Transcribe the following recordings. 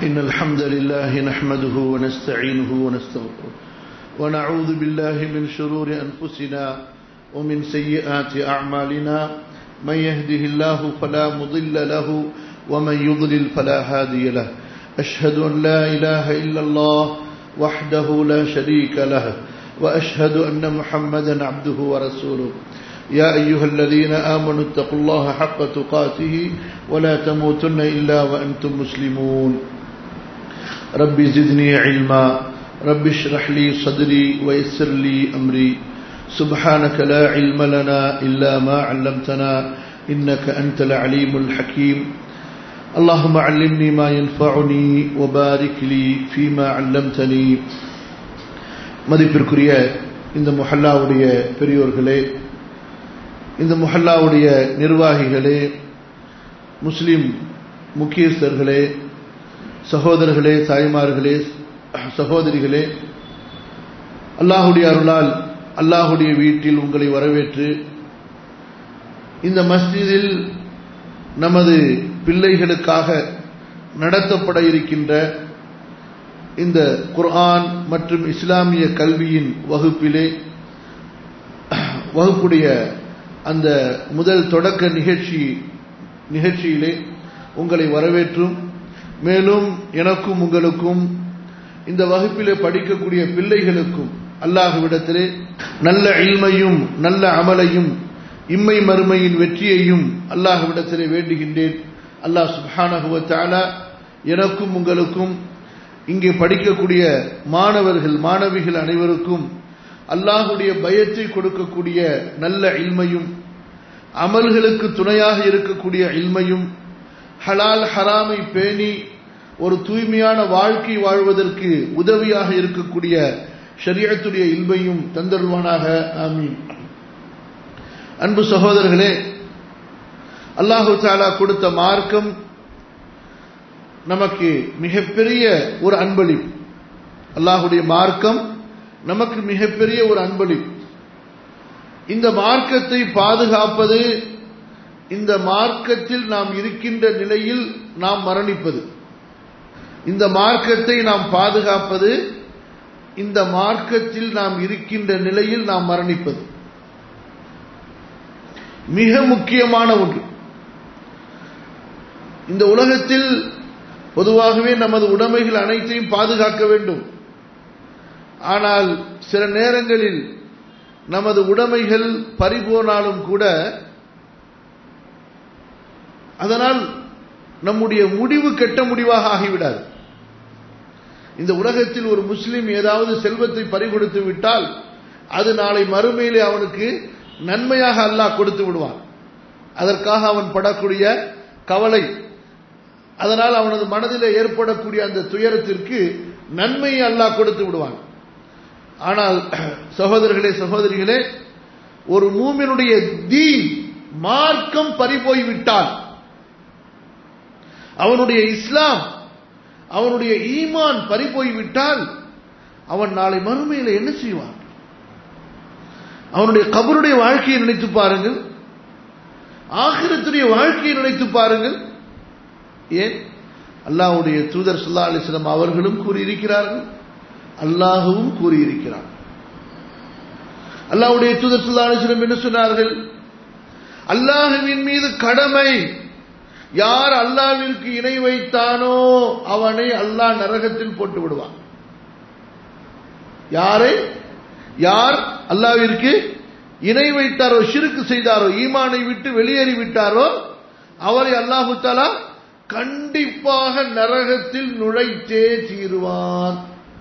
إن الحمد لله نحمده ونستعينه ونستغفره ونعوذ بالله من شرور أنفسنا ومن سيئات أعمالنا من يهده الله فلا مضل له ومن يضلل فلا هادي له أشهد أن لا إله إلا الله وحده لا شريك له وأشهد أن محمدا عبده ورسوله يا أيها الذين آمنوا اتقوا الله حق تقاته ولا تموتن إلا وأنتم مسلمون رب زدني علما رب اشرح لي صدري ويسر لي أمري سبحانك لا علم لنا إلا ما علمتنا إنك أنت العليم الحكيم اللهم علمني ما ينفعني وبارك لي فيما علمتني மதிப்பிற்குரிய இந்த முஹல்லாவுடைய பெரியோர்களே இந்த முஹல்லாவுடைய நிர்வாகிகளே முஸ்லிம் முக்கியஸ்தர்களே சகோதரர்களே தாய்மார்களே சகோதரிகளே அல்லாஹுடைய அருளால் அல்லாஹுடைய வீட்டில் உங்களை வரவேற்று இந்த மஸ்ஜிதில் நமது பிள்ளைகளுக்காக நடத்தப்பட இருக்கின்ற இந்த குர்ஆன் மற்றும் இஸ்லாமிய கல்வியின் வகுப்பிலே வகுப்புடைய அந்த முதல் தொடக்க நிகழ்ச்சி நிகழ்ச்சியிலே உங்களை வரவேற்றும் மேலும் எனக்கும் உங்களுக்கும் இந்த வகுப்பிலே படிக்கக்கூடிய பிள்ளைகளுக்கும் அல்லாஹுவிடத்திலே நல்ல இல்மையும் நல்ல அமலையும் இம்மை மறுமையின் வெற்றியையும் அல்லாஹுவிடத்திலே வேண்டுகின்றேன் அல்லாஹ் சுபானகுவத்தாலா எனக்கும் உங்களுக்கும் இங்கே படிக்கக்கூடிய மாணவர்கள் மாணவிகள் அனைவருக்கும் அல்லாஹுடைய பயத்தை கொடுக்கக்கூடிய நல்ல இல்மையும் அமல்களுக்கு துணையாக இருக்கக்கூடிய இல்மையும் ஹலால் ஹராமை பேணி ஒரு தூய்மையான வாழ்க்கை வாழ்வதற்கு உதவியாக இருக்கக்கூடிய ஷரியத்துடைய இல்மையும் தந்தருவானாக ஆமீன் அன்பு சகோதரர்களே அல்லாஹு தாலா கொடுத்த மார்க்கம் நமக்கு மிகப்பெரிய ஒரு அன்பளிப்பு அல்லாஹுடைய மார்க்கம் நமக்கு மிகப்பெரிய ஒரு அன்பளிப்பு இந்த மார்க்கத்தை பாதுகாப்பது இந்த மார்க்கத்தில் நாம் இருக்கின்ற நிலையில் நாம் மரணிப்பது இந்த மார்க்கத்தை நாம் பாதுகாப்பது இந்த மார்க்கத்தில் நாம் இருக்கின்ற நிலையில் நாம் மரணிப்பது மிக முக்கியமான ஒன்று இந்த உலகத்தில் பொதுவாகவே நமது உடைமைகள் அனைத்தையும் பாதுகாக்க வேண்டும் ஆனால் சில நேரங்களில் நமது உடைமைகள் பறிபோனாலும் கூட அதனால் நம்முடைய முடிவு கெட்ட முடிவாக ஆகிவிடாது இந்த உலகத்தில் ஒரு முஸ்லிம் ஏதாவது செல்வத்தை பறிகொடுத்து விட்டால் அது நாளை மறுமையிலே அவனுக்கு நன்மையாக அல்லாஹ் கொடுத்து விடுவான் அதற்காக அவன் படக்கூடிய கவலை அதனால் அவனது மனதில் ஏற்படக்கூடிய அந்த துயரத்திற்கு நன்மையை அல்லாஹ் கொடுத்து விடுவான் ஆனால் சகோதரர்களே சகோதரிகளே ஒரு மூமினுடைய தீ மார்க்கம் பறிபோய்விட்டால் அவனுடைய இஸ்லாம் அவனுடைய ஈமான் பறிபோய்விட்டால் அவன் நாளை மறுமையில் என்ன செய்வான் அவனுடைய கபருடைய வாழ்க்கையை நினைத்து பாருங்கள் ஆகிரத்துடைய வாழ்க்கையை நினைத்து பாருங்கள் ஏன் அல்லாஹுடைய தூதர் சுல்லா அலிஸ்லாம் அவர்களும் கூறியிருக்கிறார்கள் அல்லாஹுவும் கூறியிருக்கிறார் அல்லாஹுடைய தூதர் சுல்லா அலிஸ்லம் என்ன சொன்னார்கள் அல்லாஹுவின் மீது கடமை யார் அல்லாவிற்கு இணை வைத்தானோ அவனை அல்லாஹ் நரகத்தில் போட்டு விடுவான் யாரை யார் அல்லாவிற்கு இணை வைத்தாரோ சிறுக்கு செய்தாரோ ஈமானை விட்டு வெளியேறி விட்டாரோ அவரை அல்லாஹு தாலா கண்டிப்பாக நரகத்தில் நுழைத்தே தீருவான்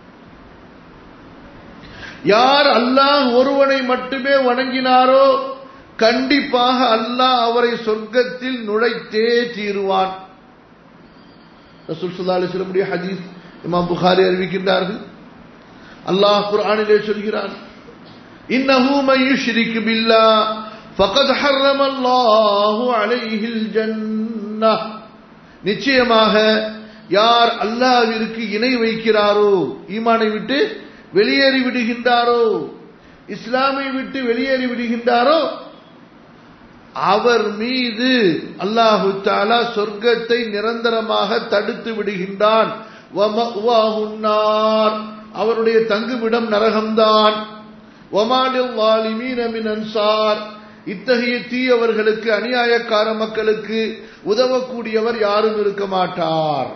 யார் அல்லாஹ் ஒருவனை மட்டுமே வணங்கினாரோ கண்டிப்பாக அல்லாஹ் அவரை சொர்க்கத்தில் நுழைத்தே தீருவான் ரசூல் சுல்லா அலிஸ்லமுடைய ஹதீஸ் இமாம் புகாரி அறிவிக்கின்றார்கள் அல்லாஹ் குர்ஆனிலே சொல்கிறான் இன்னஹு மன் யுஷ்ரிக் பில்லாஹ் ஃபகத் ஹர்ரம அல்லாஹு அலைஹில் ஜன்னah நிச்சயமாக யார் அல்லாஹ்விற்கு இணை வைக்கிறாரோ ஈமானை விட்டு வெளியேறி விடுகின்றாரோ இஸ்லாமை விட்டு வெளியேறி விடுகின்றாரோ அவர் மீது அல்லாஹு தாலா சொர்க்கத்தை நிரந்தரமாக தடுத்து விடுகின்றான் வமஅவாஹுன் நார் அவருடைய தங்குமிடம் நரகம்தான் வமாலில் வாலிமீன மின் அன்சார் இத்தகைய தீயவர்களுக்கு அநியாயக்கார மக்களுக்கு உதவக்கூடியவர் யாரும் இருக்க மாட்டார்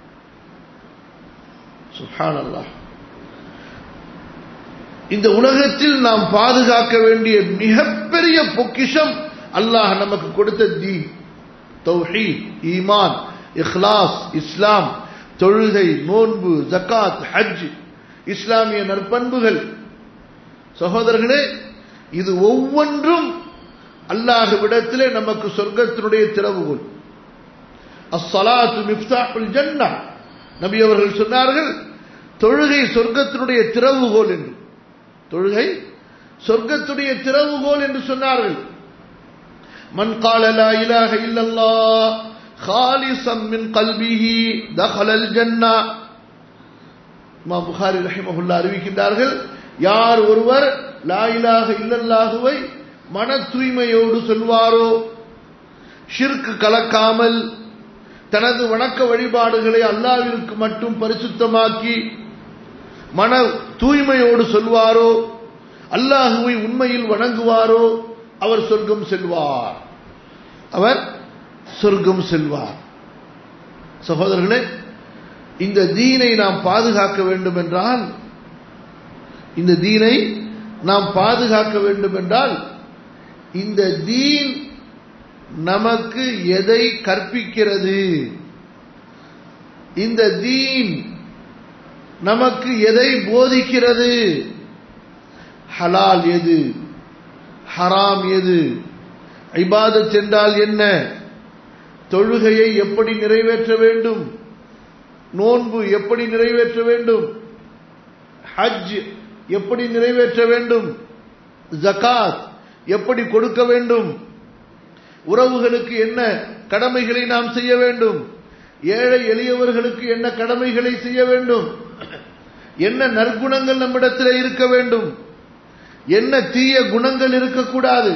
சுப்ஹானல்லாஹ் இந்த உலகத்தில் நாம் பாதுகாக்க வேண்டிய மிகப்பெரிய பொக்கிஷம் அல்லாஹ் நமக்கு கொடுத்த தீ தௌஹீத் ஈமான் இஹ்லாஸ் இஸ்லாம் தொழுகை நோன்பு ஜக்காத் ஹஜ் இஸ்லாமிய நற்பண்புகள் சகோதரர்களே இது ஒவ்வொன்றும் அல்லாஹ்விடத்திலே நமக்கு சொர்க்கத்தினுடைய திறவுகோல் அஸ்ஸலாத்து மிஃப்தாஹுல் ஜன்னah நபி அவர்கள் சொன்னார்கள் தொழுகை சொர்க்கத்தினுடைய திறவுகோல் என்று தொழுகை சொர்க்கத்துடைய திறவுகோல் என்று சொன்னார்கள் மன் قال لا اله الا الله خالصا من قلبه دخل الجنه இமாம் புகாரி ரஹிமஹுல்லா அறிவிக்கின்றார்கள் யார் ஒருவர் லா இலாஹ இல்லல்லாஹுவை மன தூய்மையோடு சொல்வாரோ ஷிர்க் கலக்காமல் தனது வணக்க வழிபாடுகளை அல்லாவிற்கு மட்டும் பரிசுத்தமாக்கி மன தூய்மையோடு சொல்வாரோ அல்லாஹுவை உண்மையில் வணங்குவாரோ அவர் சொர்க்கம் செல்வார் அவர் சொர்க்கம் செல்வார் சகோதரர்களே இந்த தீனை நாம் பாதுகாக்க வேண்டும் என்றால் இந்த தீனை நாம் பாதுகாக்க வேண்டும் என்றால் இந்த தீன் நமக்கு எதை கற்பிக்கிறது இந்த தீன் நமக்கு எதை போதிக்கிறது ஹலால் எது ஹராம் எது ஐபாதத் என்றால் என்ன தொழுகையை எப்படி நிறைவேற்ற வேண்டும் நோன்பு எப்படி நிறைவேற்ற வேண்டும் ஹஜ் எப்படி நிறைவேற்ற வேண்டும் ஜகாத் எப்படி கொடுக்க வேண்டும் உறவுகளுக்கு என்ன கடமைகளை நாம் செய்ய வேண்டும் ஏழை எளியவர்களுக்கு என்ன கடமைகளை செய்ய வேண்டும் என்ன நற்குணங்கள் நம்மிடத்தில் இருக்க வேண்டும் என்ன தீய குணங்கள் இருக்கக்கூடாது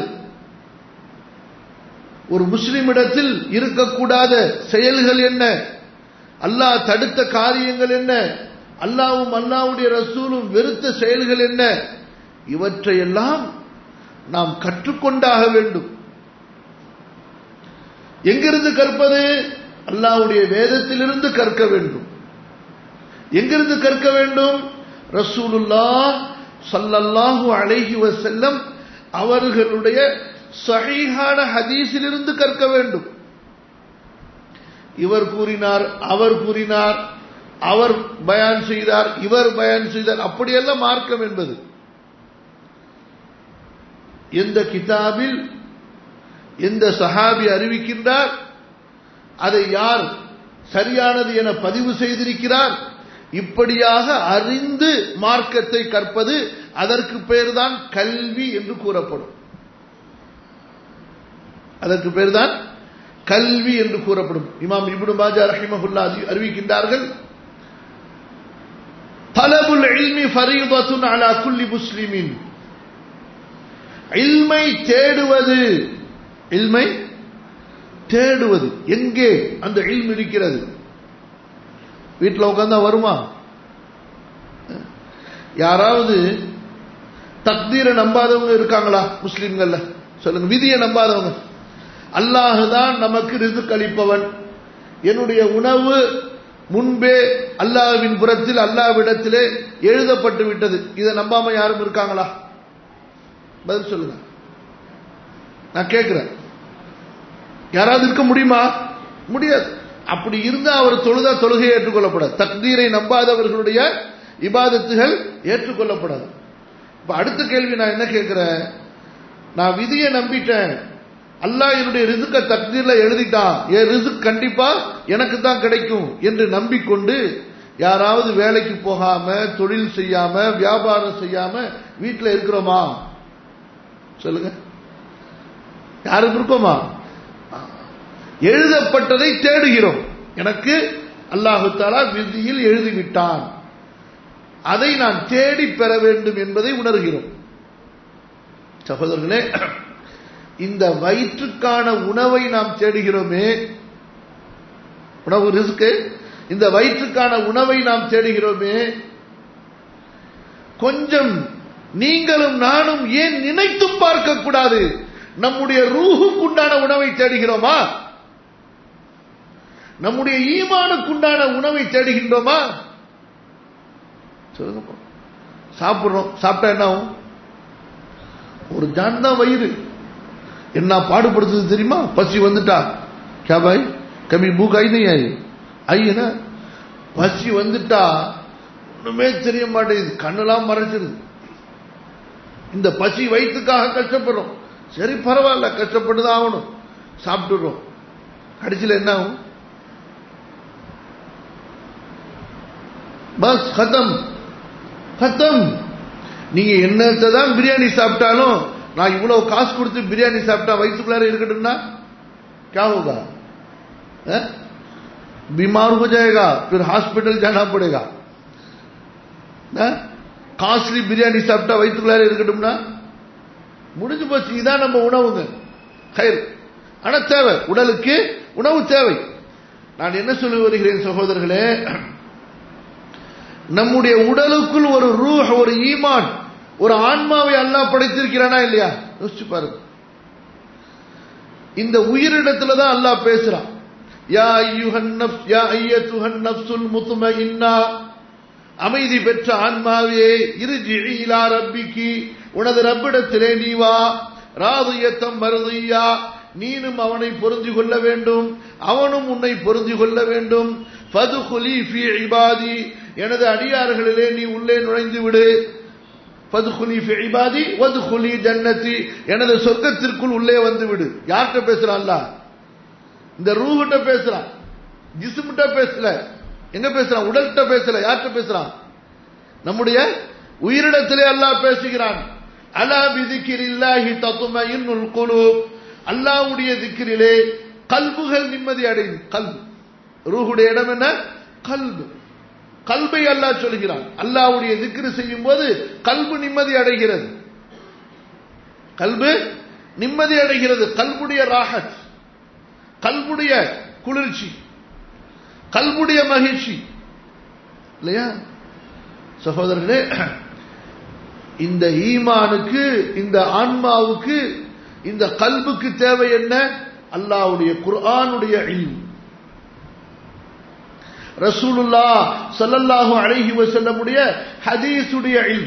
ஒரு முஸ்லிமிடத்தில் இருக்கக்கூடாத செயல்கள் என்ன அல்லாஹ் தடுத்த காரியங்கள் என்ன அல்லாவும் அல்லாவுடைய ரசூலும் வெறுத்த செயல்கள் என்ன இவற்றையெல்லாம் நாம் கற்றுக்கொண்டாக வேண்டும் எங்கிருந்து கற்பது அல்லாவுடைய வேதத்திலிருந்து கற்க வேண்டும் எங்கிருந்து கற்க வேண்டும் ரசூலுல்லா சல்லல்லாஹு அலைஹி வசல்லம் அவர்களுடைய சஹீஹான ஹதீஸிலிருந்து கற்க வேண்டும் இவர் கூறினார் அவர் கூறினார் அவர் பயான் செய்தார் இவர் பயான் செய்தார் அப்படியெல்லாம் மார்க்கம் என்பது எந்த கிதாபில் எந்த சஹாபி அறிவிக்கின்றார் அதை யார் சரியானது என பதிவு செய்திருக்கிறார் இப்படியாக அறிந்து மார்க்கத்தை கற்பது அதற்கு பெயர்தான் கல்வி என்று கூறப்படும் அதற்கு பெயர்தான் கல்வி என்று கூறப்படும் இமாம் இப்னு பாஜா ரஹிமஹுல்லா அறிவிக்கின்றார்கள் தலபுல் இல்மி ஃபரீதத்துன் அலா குல்லி முஸ்லிமின் இல்மை தேடுவது இல்மை தேடுவது எங்கே அந்த இல்ம் இருக்கிறது வீட்டில் உட்காந்தா வருமா யாராவது தக்தீரை நம்பாதவங்க இருக்காங்களா முஸ்லிம்கள்ல சொல்லுங்க விதியை நம்பாதவங்க அல்லாஹுதான் நமக்கு ரிசுக் அளிப்பவன் என்னுடைய உணவு முன்பே அல்லாஹ்வின் புறத்தில் அல்லாவிடத்திலே எழுதப்பட்டு விட்டது இதை நம்பாம யாரும் இருக்காங்களா பதில் சொல்லுங்க நான் கேட்கிறேன் யாராவது இருக்க முடியுமா முடியாது அப்படி இருந்தா அவர் தொழுதா தொழுகையை ஏற்றுக்கொள்ளப்படாது தக்தீரை நம்பாதவர்களுடைய இபாதத்துகள் ஏற்றுக்கொள்ளப்படாது இப்ப அடுத்த கேள்வி நான் என்ன கேட்கிறேன் நான் விதியை நம்பிட்டேன் அல்லாஹ் என்னுடைய ரிசுக்க தக்தீர்ல எழுதிட்டான் என் ரிசுக் கண்டிப்பா எனக்கு தான் கிடைக்கும் என்று நம்பிக்கொண்டு யாராவது வேலைக்கு போகாம தொழில் செய்யாம வியாபாரம் செய்யாம வீட்டில் இருக்கிறோமா சொல்லுங்க யாரும் இருக்கோமா எழுதப்பட்டதை தேடுகிறோம் எனக்கு அல்லாஹு தாலா விதியில் எழுதிவிட்டான் அதை நான் தேடி பெற வேண்டும் என்பதை உணர்கிறோம் சகோதரர்களே இந்த வயிற்றுக்கான உணவை நாம் தேடுகிறோமே உணவு ரிஸ்க்கு இந்த வயிற்றுக்கான உணவை நாம் தேடுகிறோமே கொஞ்சம் நீங்களும் நானும் ஏன் நினைத்தும் பார்க்க கூடாது நம்முடைய ரூஹுக்குண்டான உணவை தேடுகிறோமா நம்முடைய ஈமானுக்குண்டான உணவை தேடுகின்றோமா சொல்லுங்க சாப்பிடுறோம் சாப்பிட்டா என்ன ஆகும் ஒரு ஜான் தான் வயிறு என்ன பாடுபடுத்துது தெரியுமா பசி வந்துட்டா क्या भाई कभी भूख आई नहीं आई आई है ना பசி வந்துட்டா ஒண்ணுமே தெரிய மாட்டேங்குது கண்ணெல்லாம் மறைச்சிருது இந்த பசி வயிற்றுக்காக கஷ்டப்படுறோம் சரி பரவாயில்ல கஷ்டப்பட்டுதான் ஆகணும் சாப்பிட்டுறோம் கடைசியில் என்ன ஆகும் பஸ் கதம் கதம் நீங்க என்னத்தை தான் பிரியாணி சாப்பிட்டாலும் நான் இவ்வளவு காசு கொடுத்து பிரியாணி சாப்பிட்டா வயிற்றுக்குள்ளார இருக்கட்டும்னா क्या होगा है? बीमार हो जाएगा फिर हॉस्पिटल जाना पड़ेगा காஸ்ட்லி பிரியாணி சாப்பிட்டா வயிற்றுக்குள்ளார இருக்கட்டும்னா முடிஞ்சு போச்சு இதான் நம்ம உணவுங்க கயிறு ஆனா தேவை உடலுக்கு உணவு தேவை நான் என்ன சொல்லி வருகிறேன் சகோதரர்களே நம்முடைய உடலுக்குள் ஒரு ரூஹ் ஒரு ஈமான் ஒரு ஆன்மாவை அல்லாஹ் படைத்திருக்கிறானா இல்லையா யோசிச்சு பாருங்க இந்த உயிரிடத்துல தான் அல்லாஹ் பேசுறான் யா ஐயுஹன் நஃப்ஸ் யா ஐயத்துஹன் நஃப்ஸுல் முத்மஇன்னா அமைதி பெற்ற ஆன்மாவே இருஜி இலா ரப்பிக்கு உனது ரப்பிடத்திலே நீ வா ராதியத்தம் மருதியா நீனும் அவனை பொருந்தி கொள்ள வேண்டும் அவனும் உன்னை பொருந்தி கொள்ள வேண்டும் ஃபதுகுலி ஃபி இபாதி எனது அடியார்களிலே நீ உள்ளே நுழைந்து விடு ஃபதுகுலி ஃபி இபாதி வதுகுலி ஜன்னதி எனது சொர்க்கத்திற்குள் உள்ளே வந்து விடு யார்கிட்ட பேசுறான் அல்லாஹ் இந்த ரூஹ்கிட்ட பேசுறான் ஜிஸ்ம்கிட்ட பேசல எங்க பேசுறான் உடல்கிட்ட பேசல யார்கிட்ட பேசுறான் நம்முடைய உயிரிடத்திலே அல்லாஹ் பேசுகிறான் அலா பிதிக்கிரில்லாஹி தத்துமையின்னுல் குலூப் அல்லாஹ்வுடைய திக்கிரிலே கல்புகள் நிம்மதி அடையும் கல்பு ரூஹுடைய இடம் என்ன கல்பு கல்பை அல்லாஹ் சொல்கிறான் அல்லாஹ்வுடைய திக்ரு செய்யும் போது கல்பு நிம்மதி அடைகிறது கல்பு நிம்மதி அடைகிறது கல்புடைய ராகத் கல்புடைய குளிர்ச்சி கல்புடைய மகிழ்ச்சி இல்லையா சகோதரர்களே இந்த ஈமானுக்கு இந்த ஆன்மாவுக்கு இந்த கல்புக்கு தேவை என்ன அல்லாவுடைய குர்ஆனுடைய இல்ம் ரசூலுல்லா சல்லல்லாஹு அலைஹி வஸல்லமுடைய ஹதீஸுடைய இல்ம்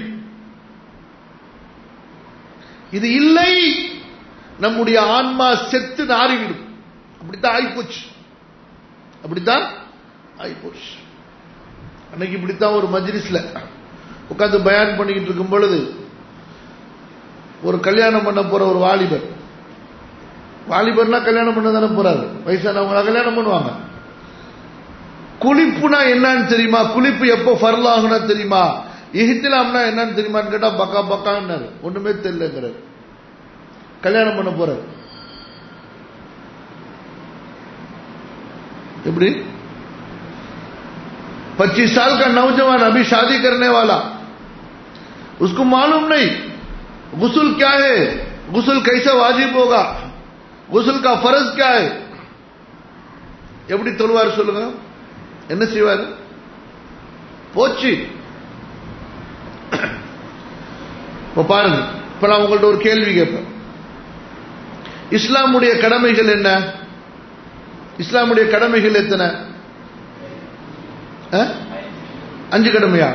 இது இல்லை நம்முடைய ஆன்மா செத்து நாறிவிடும் அப்படித்தான் ஆயிப்போச்சு அப்படித்தான் ஆயிப்போச்சு அன்னைக்கு இப்படித்தான் ஒரு மஜ்லிஸ்ல உட்காந்து பயான் பண்ணிக்கிட்டு இருக்கும் பொழுது ஒரு கல்யாணம் பண்ண போற ஒரு வாலிபர் வாலிபர்னா கல்யாணம் பண்ண தானே போறாரு வயசானவங்களா கல்யாணம் பண்ணுவாங்க குளிப்புனா என்னன்னு தெரியுமா குளிப்பு எப்போ ஃபர்லாகுனா தெரியுமா இஹித்திலாம்னா என்னன்னு தெரியுமான்னு கேட்டா பக்கா பக்கான்னாரு ஒண்ணுமே தெரியலங்கிறாரு கல்யாணம் பண்ண போறாரு எப்படி पच्चीस साल का नौजवान अभी शादी करने वाला उसको मालूम नहीं गुसल क्या है गुसल कैसे वाजिब होगा गुसल का फर्ज क्या है எப்படி தொழுவார் சொல்லுங்க என்ன செய்வார் போச்சு இப்போ பாருங்க இப்ப நான் உங்கள்ட்ட ஒரு கேள்வி கேட்பேன் இஸ்லாமுடைய கடமைகள் என்ன இஸ்லாமுடைய கடமைகள் எத்தனை அஞ்சு கடமையா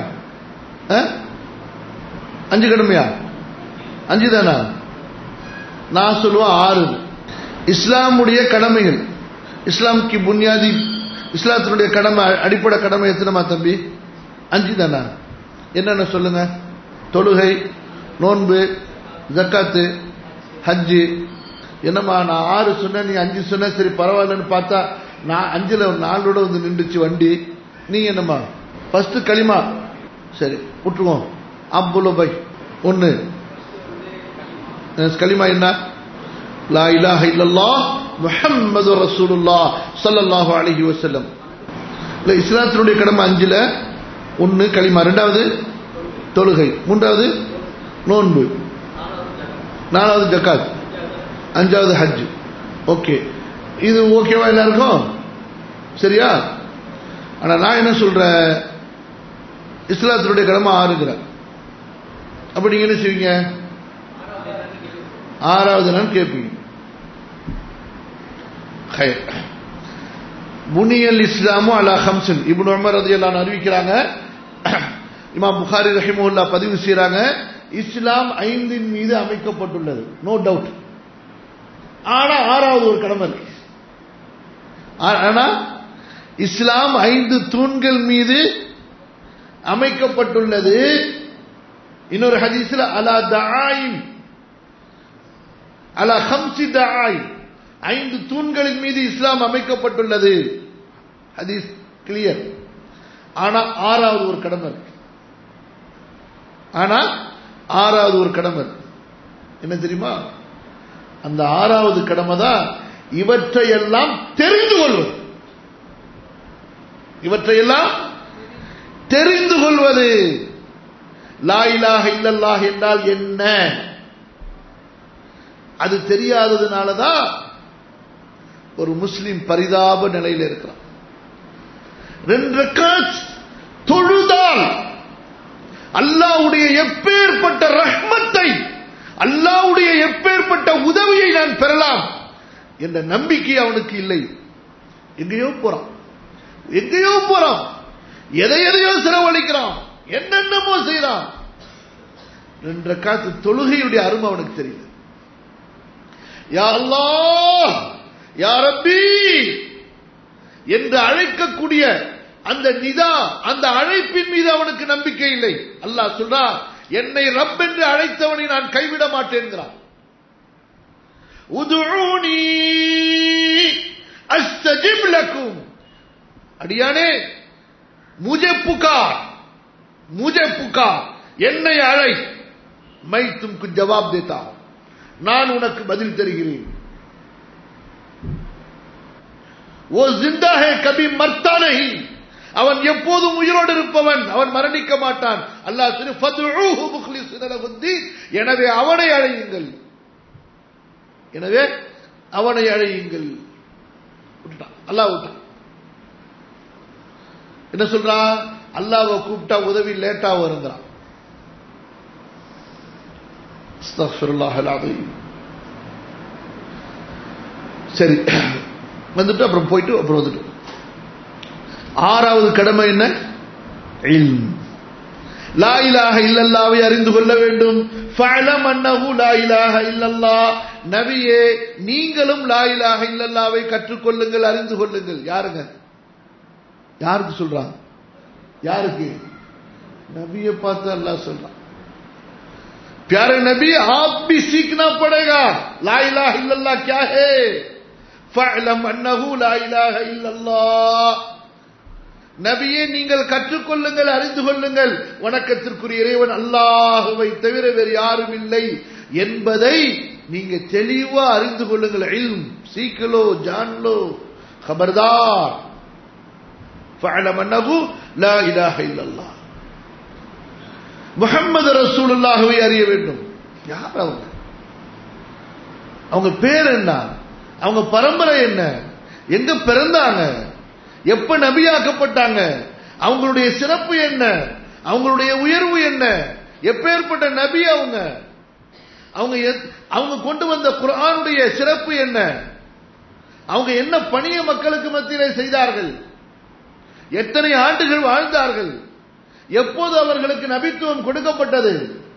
அஞ்சு கடமையா அஞ்சு தானா நான் சொல்லுவேன் ஆறு இஸ்லாமுடைய கடமைகள் இஸ்லாமுக்கு புன்யாதி இஸ்லாத்தினுடைய கடமை அடிப்படை கடமை எத்தனைமா தம்பி அஞ்சு தானா என்னென்ன சொல்லுங்க தொழுகை நோன்பு ஜக்காத்து ஹஜ்ஜு என்னம்மா நான் ஆறு சொன்னேன் நீ அஞ்சு சொன்ன சரி பரவாயில்லன்னு பார்த்தா நான் அஞ்சுல நாலோட வந்து நின்றுச்சு வண்டி நீங்க என்னம்மா ஃபர்ஸ்ட் களிமா சரி விட்டுருவோம் அப்புல பை ஒன்னு களிமா என்ன லா இலாஹ இல்லல்லாஹ் முஹம்மது ரசூலுல்லாஹ் ஸல்லல்லாஹு அலைஹி வஸல்லம் இல்ல இஸ்லாத்தினுடைய கடமை அஞ்சுல ஒன்னு களிமா ரெண்டாவது தொழுகை மூன்றாவது நோன்பு நாலாவது ஜக்காத் அஞ்சாவது ஹஜ் ஓகே இது ஓகேவா எல்லாருக்கும் சரியா ஆனா நான் என்ன சொல்றேன் இஸ்லாத்தினுடைய கடமை ஆறுங்கிறேன் அப்ப நீங்க என்ன செய்வீங்க ஆறாவது நாள் கேட்பீங்க ஹைர். புனியல் இஸ்லாமு அலா ஹம்சன் இப்னு உமர் ரதியல்லாஹு அன்ஹு அறிவிக்கிறாங்க இமாம் புகாரி ரஹிமஹுல்லா பதிவு செய்றாங்க இஸ்லாம் ஐந்தின் மீது அமைக்கப்பட்டுள்ளது நோ டவுட் ஆனா ஆறாவது ஒரு கடமை இருக்கு ஆ- ஆனா இஸ்லாம் ஐந்து தூண்கள் மீது அமைக்கப்பட்டுள்ளது இன்னொரு ஹதீஸ்ல அலா தஆயின் அலா ஹம்சி தஆயின் ஐந்து தூண்களின் மீது இஸ்லாம் அமைக்கப்பட்டுள்ளது ஹதீஸ் கிளியர் ஆனா ஆறாவது ஒரு கடமை இருக்கு ஆனா ஆறாவது ஒரு கடமை இருக்கு என்ன தெரியுமா அந்த ஆறாவது கடமை தான் இவற்றையெல்லாம் தெரிந்து கொள்வது இவற்றையெல்லாம் தெரிந்து கொள்வது லா இலாஹ இல்லல்லாஹ் என்றால் என்ன அது தெரியாததுனால தான் ஒரு முஸ்லிம் பரிதாப நிலையில் இருக்கிறான் ரெண்டு ரக்காத் தொழுதால் அல்லாஹ்வுடைய எப்பேற்பட்ட ரஹ்மத்தை அல்லாஹ்வுடைய எப்பேற்பட்ட உதவியை நான் பெறலாம் என்ற நம்பிக்கை அவனுக்கு இல்லை எங்கேயோ போறான் எங்கேயோ போறான் எதை எதையோ செலவழிக்கிறான் என்னென்னமோ செய்யறான் ரெண்டு ரக்காத்து தொழுகையுடைய அருமை அவனுக்கு தெரியல யா அல்லாஹ் யா ரப்பி என்று அழைக்கக்கூடிய அந்த நிதா அந்த அழைப்பின் மீது அவனுக்கு நம்பிக்கை இல்லை அல்லாஹ் சொல்றா என்னை ரப் என்று அழைத்தவனை நான் கைவிட மாட்டேன்கிறான் உதுஊனி அஸ்தஜிப் லக்கும் அடியானே முஜே புகார் முஜே புகார் என்னை அழை மை தும்கு ஜவாப் தேதா ஹூம். நான் உனக்கு பதில் தருகிறேன் ஓ ஜிந்தா ஹே கபி மர்த்தா நஹி அவன் எப்போதும் உயிரோடு இருப்பவன் அவன் மரணிக்க மாட்டான் அல்லாஹ் சொல்லி ஃபத்உஹு முக்லிஸின லஹுத்தீன் எனவே அவனை அழையுங்கள் எனவே அவனை அழையுங்கள் விட்டுட்டான் அல்லாஹ் விட்டான் என்ன சொல்றான் அல்லாஹ்வை கூப்பிட்டா உதவி லேட்டா வருங்கிறான் அஸ்தக்ஃபிருல்லாஹ் அலீம் சரி வந்துட்டு அப்புறம் போயிட்டு அப்புறம் வந்துட்டு ஆறாவது கடமை என்ன இல்ம் லா இலாஹ இல்லல்லாவை அறிந்து கொள்ள வேண்டும் ஃபஅலம் அன்னஹு லா இலாஹ இல்லல்லாஹ் நபியே நீங்களும் லா இலாஹ இல்லல்லாவை கற்றுக்கொள்ளுங்கள் அறிந்து கொள்ளுங்கள் யாருங்க யாருக்கு சொல்றான் யாருக்கு நபியை பார்த்து அல்லாஹ் சொல்றான் प्यारे नबी आप भी सीखना पड़ेगा ला इलाहा इल्लल्लाह क्या है फअलम अन्नहु ला इलाहा इल्लल्लाह நபியே நீங்கள் கற்றுக்கொள்ளுங்கள் அறிந்து கொள்ளுங்கள் வணக்கத்திற்குரிய இறைவன் அல்லாஹுவை தவிர வேறு யாரும் இல்லை என்பதை நீங்க தெளிவா அறிந்து கொள்ளுங்கள் இல்ம் சீக்கலோ ஜான்லோ खबरदार فعلم انه لا اله الا الله முகம்மது ரசூலுல்லாஹுவை அறிய வேண்டும் யார் அவங்க அவங்க பேர் என்ன அவங்க பரம்பரை என்ன எங்க பிறந்தாங்க எப்ப நபியாக்கப்பட்டாங்க அவங்களுடைய சிறப்பு என்ன அவங்களுடைய உயர்வு என்ன எப்பேற்பட்ட நபி அவங்க அவங்க எத்- அவங்க கொண்டு வந்த குர்ஆனுடைய சிறப்பு என்ன அவங்க என்ன பணிய மக்களுக்கு மத்தியிலே செய்தார்கள் எத்தனை ஆண்டுகள் வாழ்ந்தார்கள் எப்போது அவர்களுக்கு நபித்துவம் கொடுக்கப்பட்டது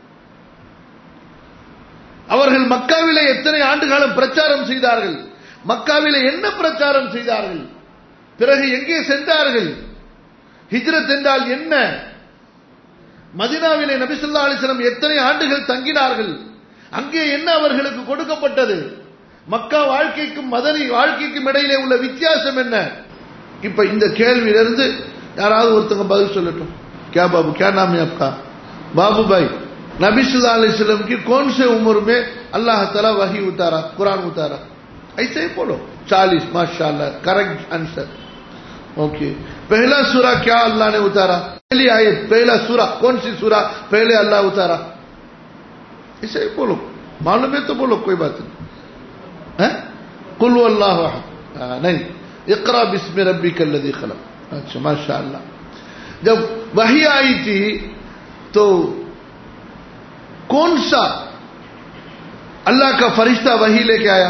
அவர்கள் மக்காவிலே எத்தனை ஆண்டு காலம் பிரச்சாரம் செய்தார்கள் மக்காவிலே என்ன பிரச்சாரம் செய்தார்கள் பிறகு எங்கே சென்றார்கள் ஹிஜ்ரத் என்றால் என்ன மதினாவிலே நபிசுல்லா அலிஸ்லம் எத்தனை ஆண்டுகள் தங்கினார்கள் அங்கே என்ன அவர்களுக்கு கொடுக்கப்பட்டது மக்கா வாழ்க்கைக்கும் மதனி வாழ்க்கைக்கும் இடையிலே உள்ள வித்தியாசம் என்ன இப்ப இந்த கேள்வியிலிருந்து யாராவது ஒருத்தங்க பதில் சொல்லட்டும் क्या बाबू क्या नाम है आपका बाबू भाई नबी सल्लल्लाहु अलैहि वसल्लम की कौन से उम्र में अल्लाह ताला वही उतारा कुरान उतारा ऐसे ही बोलो चालीस माशाल्लाह करेक्ट आंसर ओके पहला सूरा क्या अल्लाह ने उतारा पहली आयत पहला सूरा कौन सी सूरा पहले अल्लाह उतारा ऐसे ही बोलो मालूम है तो बोलो कोई बात नहीं है कुल अल्लाह नहीं इकरा बिस्म रब्बिक الذي खलक अच्छा माशा जब वही आई थी तो कौन सा अल्लाह का फरिश्ता वही लेके आया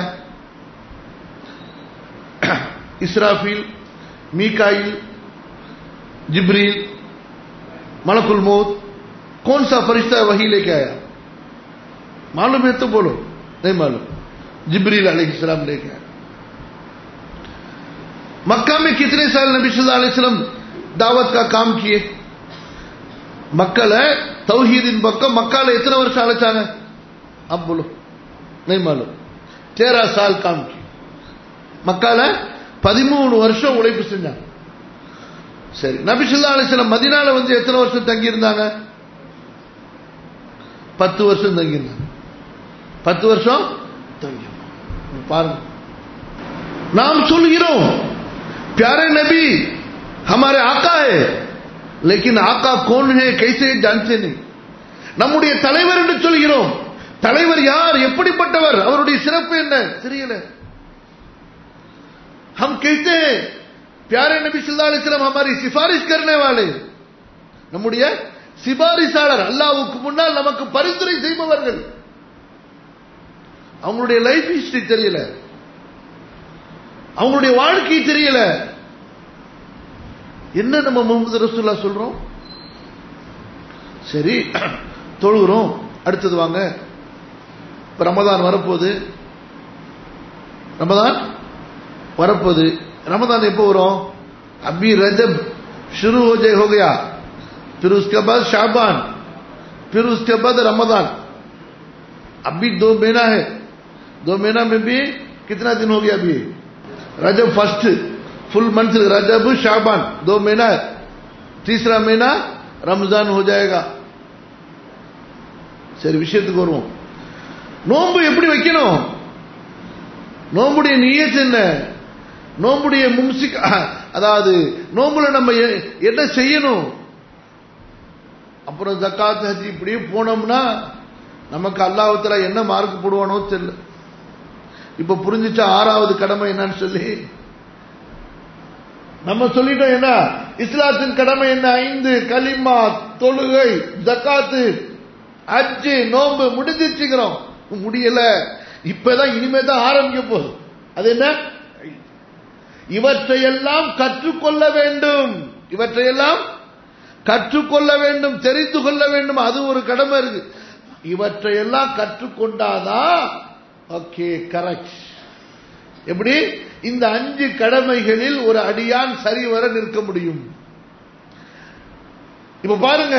इसराफील मीकाइल जिब्रील मलकुल मौत कौन सा फरिश्ता वही लेके आया मालूम है तो बोलो नहीं मालूम जिब्रील अलैहिस्सलाम लेके आया मक्का में कितने साल नबी सल्लल्लाहु अलैहि वसल्लम दावत का काम किए மக்கள தௌஹீதின் பக்கம் மக்கால எத்தனை வருஷம் அழைச்சாங்க அப் போலோ नहीं मालूम तेरह साल काम की மக்கால பதிமூணு வருஷம் உழைப்பு செஞ்சாங்க சரி நபிசுல்லா அலிஸ்லாம் மதினால வந்து எத்தனை வருஷம் தங்கி இருந்தாங்க பத்து வருஷம் தங்கி இருந்தாங்க பத்து வருஷம் தங்கி பாருங்க நாம் சொல்கிறோம் प्यारे नबी हमारे आका है लेकिन आका कौन है कैसे जानते नहीं நம்முடைய தலைவர் என்று சொல்கிறோம் தலைவர் யார் எப்படிப்பட்டவர் அவருடைய சிறப்பு என்ன தெரியல हम कहते हैं प्यारे नबी सल्लल्लाहु अलैहि वसल्लम हमारी सिफारिश करने वाले நம்முடைய சிபாரிசாளர் அல்லாவுக்கு முன்னால் நமக்கு பரிந்துரை செய்பவர்கள் அவங்களுடைய லைஃப் ஹிஸ்டரி தெரியல அவங்களுடைய வாழ்க்கை தெரியல என்ன நம்ம முகமது ரசூல்லா சொல்றோம் சரி தொழுகிறோம் அடுத்தது வாங்க இப்ப ரமதான் வரப்போகுது ரமதான் வரப்போகுது रमजान எப்போ வரும் अभी रजब शुरू हो जाए हो गया फिर उसके बाद शाबान फिर उसके बाद रमजान अभी दो महीना है दो महीना में भी कितना दिन हो गया अभी रजब फर्स्ट फुल मंथ रजब शाबान दो महीना है तीसरा महीना रमजान हो जाएगा சரி விஷயத்துக்கு வருவோம் நோன்பு எப்படி வைக்கணும் நோம்புடைய நீயத்து என்ன நோம்புடைய மும்சிக் அதாவது நோம்புல நம்ம என்ன செய்யணும் அப்புறம் ஜக்காத் ஹஜ் இப்படியே போனோம்னா நமக்கு அல்லாஹத்துல என்ன மார்க் போடுவானோ தெரியல இப்ப புரிஞ்சுச்சா ஆறாவது கடமை என்னன்னு சொல்லி நம்ம சொல்லிட்டோம் என்ன இஸ்லாத்தின் கடமை என்ன ஐந்து கலிமா தொழுகை ஜக்காத்து அஜ்ஜு நோம்பு முடிஞ்சிச்சுக்கிறோம் முடியல இப்பதான் இனிமே தான் ஆரம்பிக்க போகுது அது என்ன இவற்றையெல்லாம் கற்றுக்கொள்ள வேண்டும் இவற்றையெல்லாம் கற்றுக்கொள்ள வேண்டும் தெரிந்து கொள்ள வேண்டும் அது ஒரு கடமை இருக்கு இவற்றையெல்லாம் கற்றுக்கொண்டாதான் ஓகே கரெக்ட் எப்படி இந்த அஞ்சு கடமைகளில் ஒரு அடியான் சரிவர நிற்க முடியும் இப்ப பாருங்க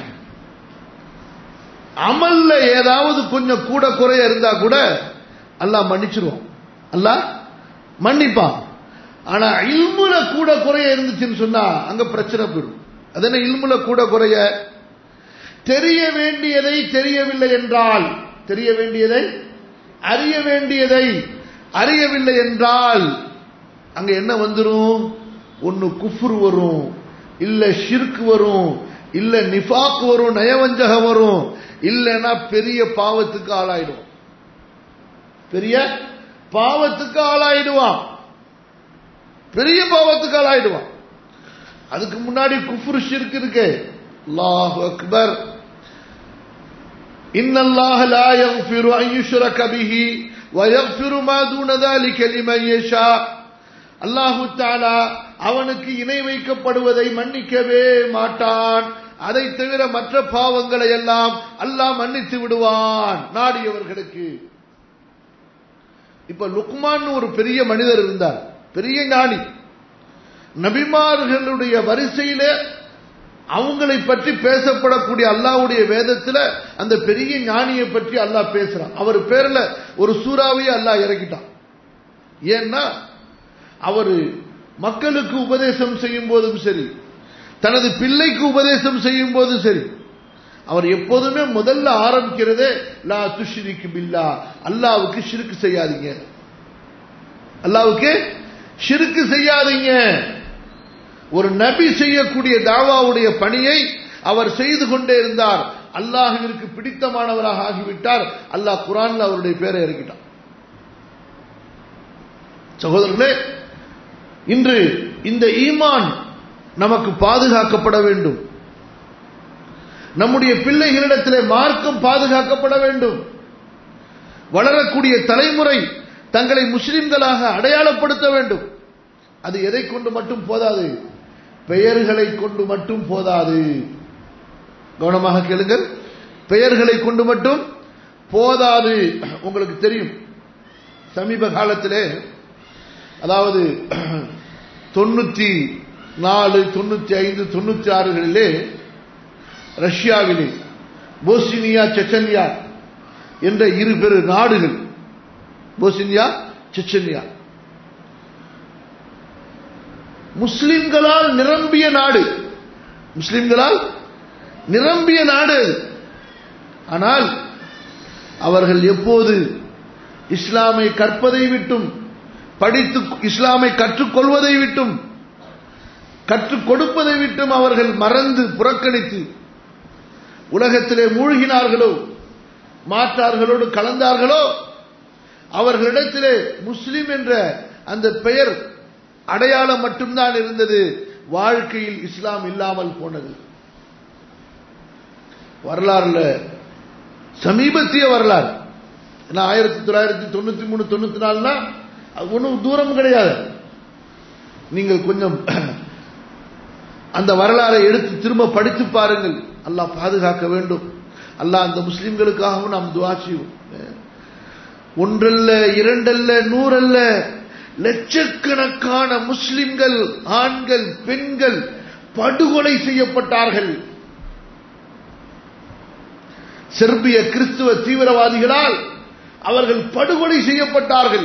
அமல்ல ஏதாவது கொஞ்சம் கூட குறைய இருந்தா கூட அல்லாஹ் மன்னிச்சிருவோம் அல்லாஹ் மன்னிப்பான் ஆனா இல்முல கூட குறைய இருந்துச்சுன்னு சொன்னா அங்க பிரச்சனை போயிடும் அது என்ன இல்முல கூட குறைய தெரிய வேண்டியதை தெரியவில்லை என்றால் தெரிய வேண்டியதை அறிய வேண்டியதை அறியவில்லை என்றால் அங்க என்ன வந்துடும் ஒன்னு குஃப்ரு வரும் இல்ல ஷிர்க் வரும் இல்ல நிஃபாக் வரும் நயவஞ்சகம் வரும் இல்லைன்னா பெரிய பாவத்துக்கு ஆளாயிடும் பெரிய பாவத்துக்கு ஆளாயிடுவான் பெரிய பாவத்துக்கு ஆளாயிடுவான் அதுக்கு முன்னாடி குஃப்ரு ஷிர்க் இருக்கு அல்லாஹ் அக்பர் إن الله لا يغفر أن يشرك به ويغفر ما دون ذلك لمن يشاء அல்லாஹு தாலா அவனுக்கு இணை வைக்கப்படுவதை மன்னிக்கவே மாட்டான் அதை தவிர மற்ற பாவங்களை எல்லாம் அல்லாஹ் மன்னித்து விடுவான் நாடியவர்களுக்கு இப்ப லுக்மான் ஒரு பெரிய மனிதர் இருந்தார் பெரிய ஞானி நபிமார்களுடைய வரிசையில அவங்களை பற்றி பேசப்படக்கூடிய அல்லாவுடைய வேதத்துல அந்த பெரிய ஞானியை பற்றி அல்லாஹ் பேசுறான் அவர் பேர்ல ஒரு சூறாவையே அல்லாஹ் இறக்கிட்டான் ஏன்னா அவர் மக்களுக்கு உபதேசம் செய்யும் போதும் சரி தனது பிள்ளைக்கு உபதேசம் செய்யும் போதும் சரி அவர் எப்போதுமே முதல்ல ஆரம்பிக்கிறதே லா துஷ்ரிக்கு பில்லா அல்லாவுக்கு ஷிருக்கு செய்யாதீங்க அல்லாவுக்கு ஷிருக்கு செய்யாதீங்க ஒரு நபி செய்யக்கூடிய தாவாவுடைய பணியை அவர் செய்து கொண்டே இருந்தார் அல்லாஹுவிற்கு பிடித்தமானவராக ஆகிவிட்டார் அல்லாஹ் குரான்ல அவருடைய பேரை இறக்கிட்டான் சகோதரர்களே இன்று இந்த ஈமான் நமக்கு பாதுகாக்கப்பட வேண்டும் நம்முடைய பிள்ளைகளிடத்திலே மார்க்கம் பாதுகாக்கப்பட வேண்டும் வளரக்கூடிய தலைமுறை தங்களை முஸ்லிம்களாக அடையாளப்படுத்த வேண்டும் அது எதை கொண்டு மட்டும் போதாது பெயர்களை கொண்டு மட்டும் போதாது கவனமாக கேளுங்கள் பெயர்களை கொண்டு மட்டும் போதாது உங்களுக்கு தெரியும் சமீப காலத்திலே அதாவது தொண்ணூத்தி நாலு தொண்ணூத்தி ஐந்து தொண்ணூத்தி ஆறுகளிலே ரஷ்யாவிலே போஸ்னியா செச்சன்யா என்ற இரு பெரு நாடுகள் போஸ்னியா செச்சன்யா முஸ்லிம்களால் நிரம்பிய நாடு முஸ்லிம்களால் நிரம்பிய நாடு ஆனால் அவர்கள் எப்போது இஸ்லாமை கற்பதை விட்டும் படித்து இஸ்லாமை கற்றுக்கொள்வதை விட்டும் கற்றுக் கொடுப்பதை விட்டும் அவர்கள் மறந்து புறக்கணித்து உலகத்திலே மூழ்கினார்களோ மாற்றார்களோடு கலந்தார்களோ அவர்களிடத்திலே முஸ்லிம் என்ற அந்த பெயர் அடையாளம் மட்டும்தான் இருந்தது வாழ்க்கையில் இஸ்லாம் இல்லாமல் போனது வரலாறுல சமீபத்திய வரலாறு ஏன்னா ஆயிரத்தி தொள்ளாயிரத்தி தொண்ணூத்தி மூணு தொண்ணூத்தி நாலுனா ஒன்றும் தூரம் கிடையாது நீங்கள் கொஞ்சம் அந்த வரலாறை எடுத்து திரும்ப படித்து பாருங்கள் அல்லாஹ் பாதுகாக்க வேண்டும் அல்லாஹ் அந்த முஸ்லிம்களுக்காகவும் நாம் துவா செய்வோம் ஒன்றல்ல இரண்டல்ல நூறல்ல லட்சக்கணக்கான முஸ்லிம்கள் ஆண்கள் பெண்கள் படுகொலை செய்யப்பட்டார்கள் செர்பிய கிறிஸ்துவ தீவிரவாதிகளால் அவர்கள் படுகொலை செய்யப்பட்டார்கள்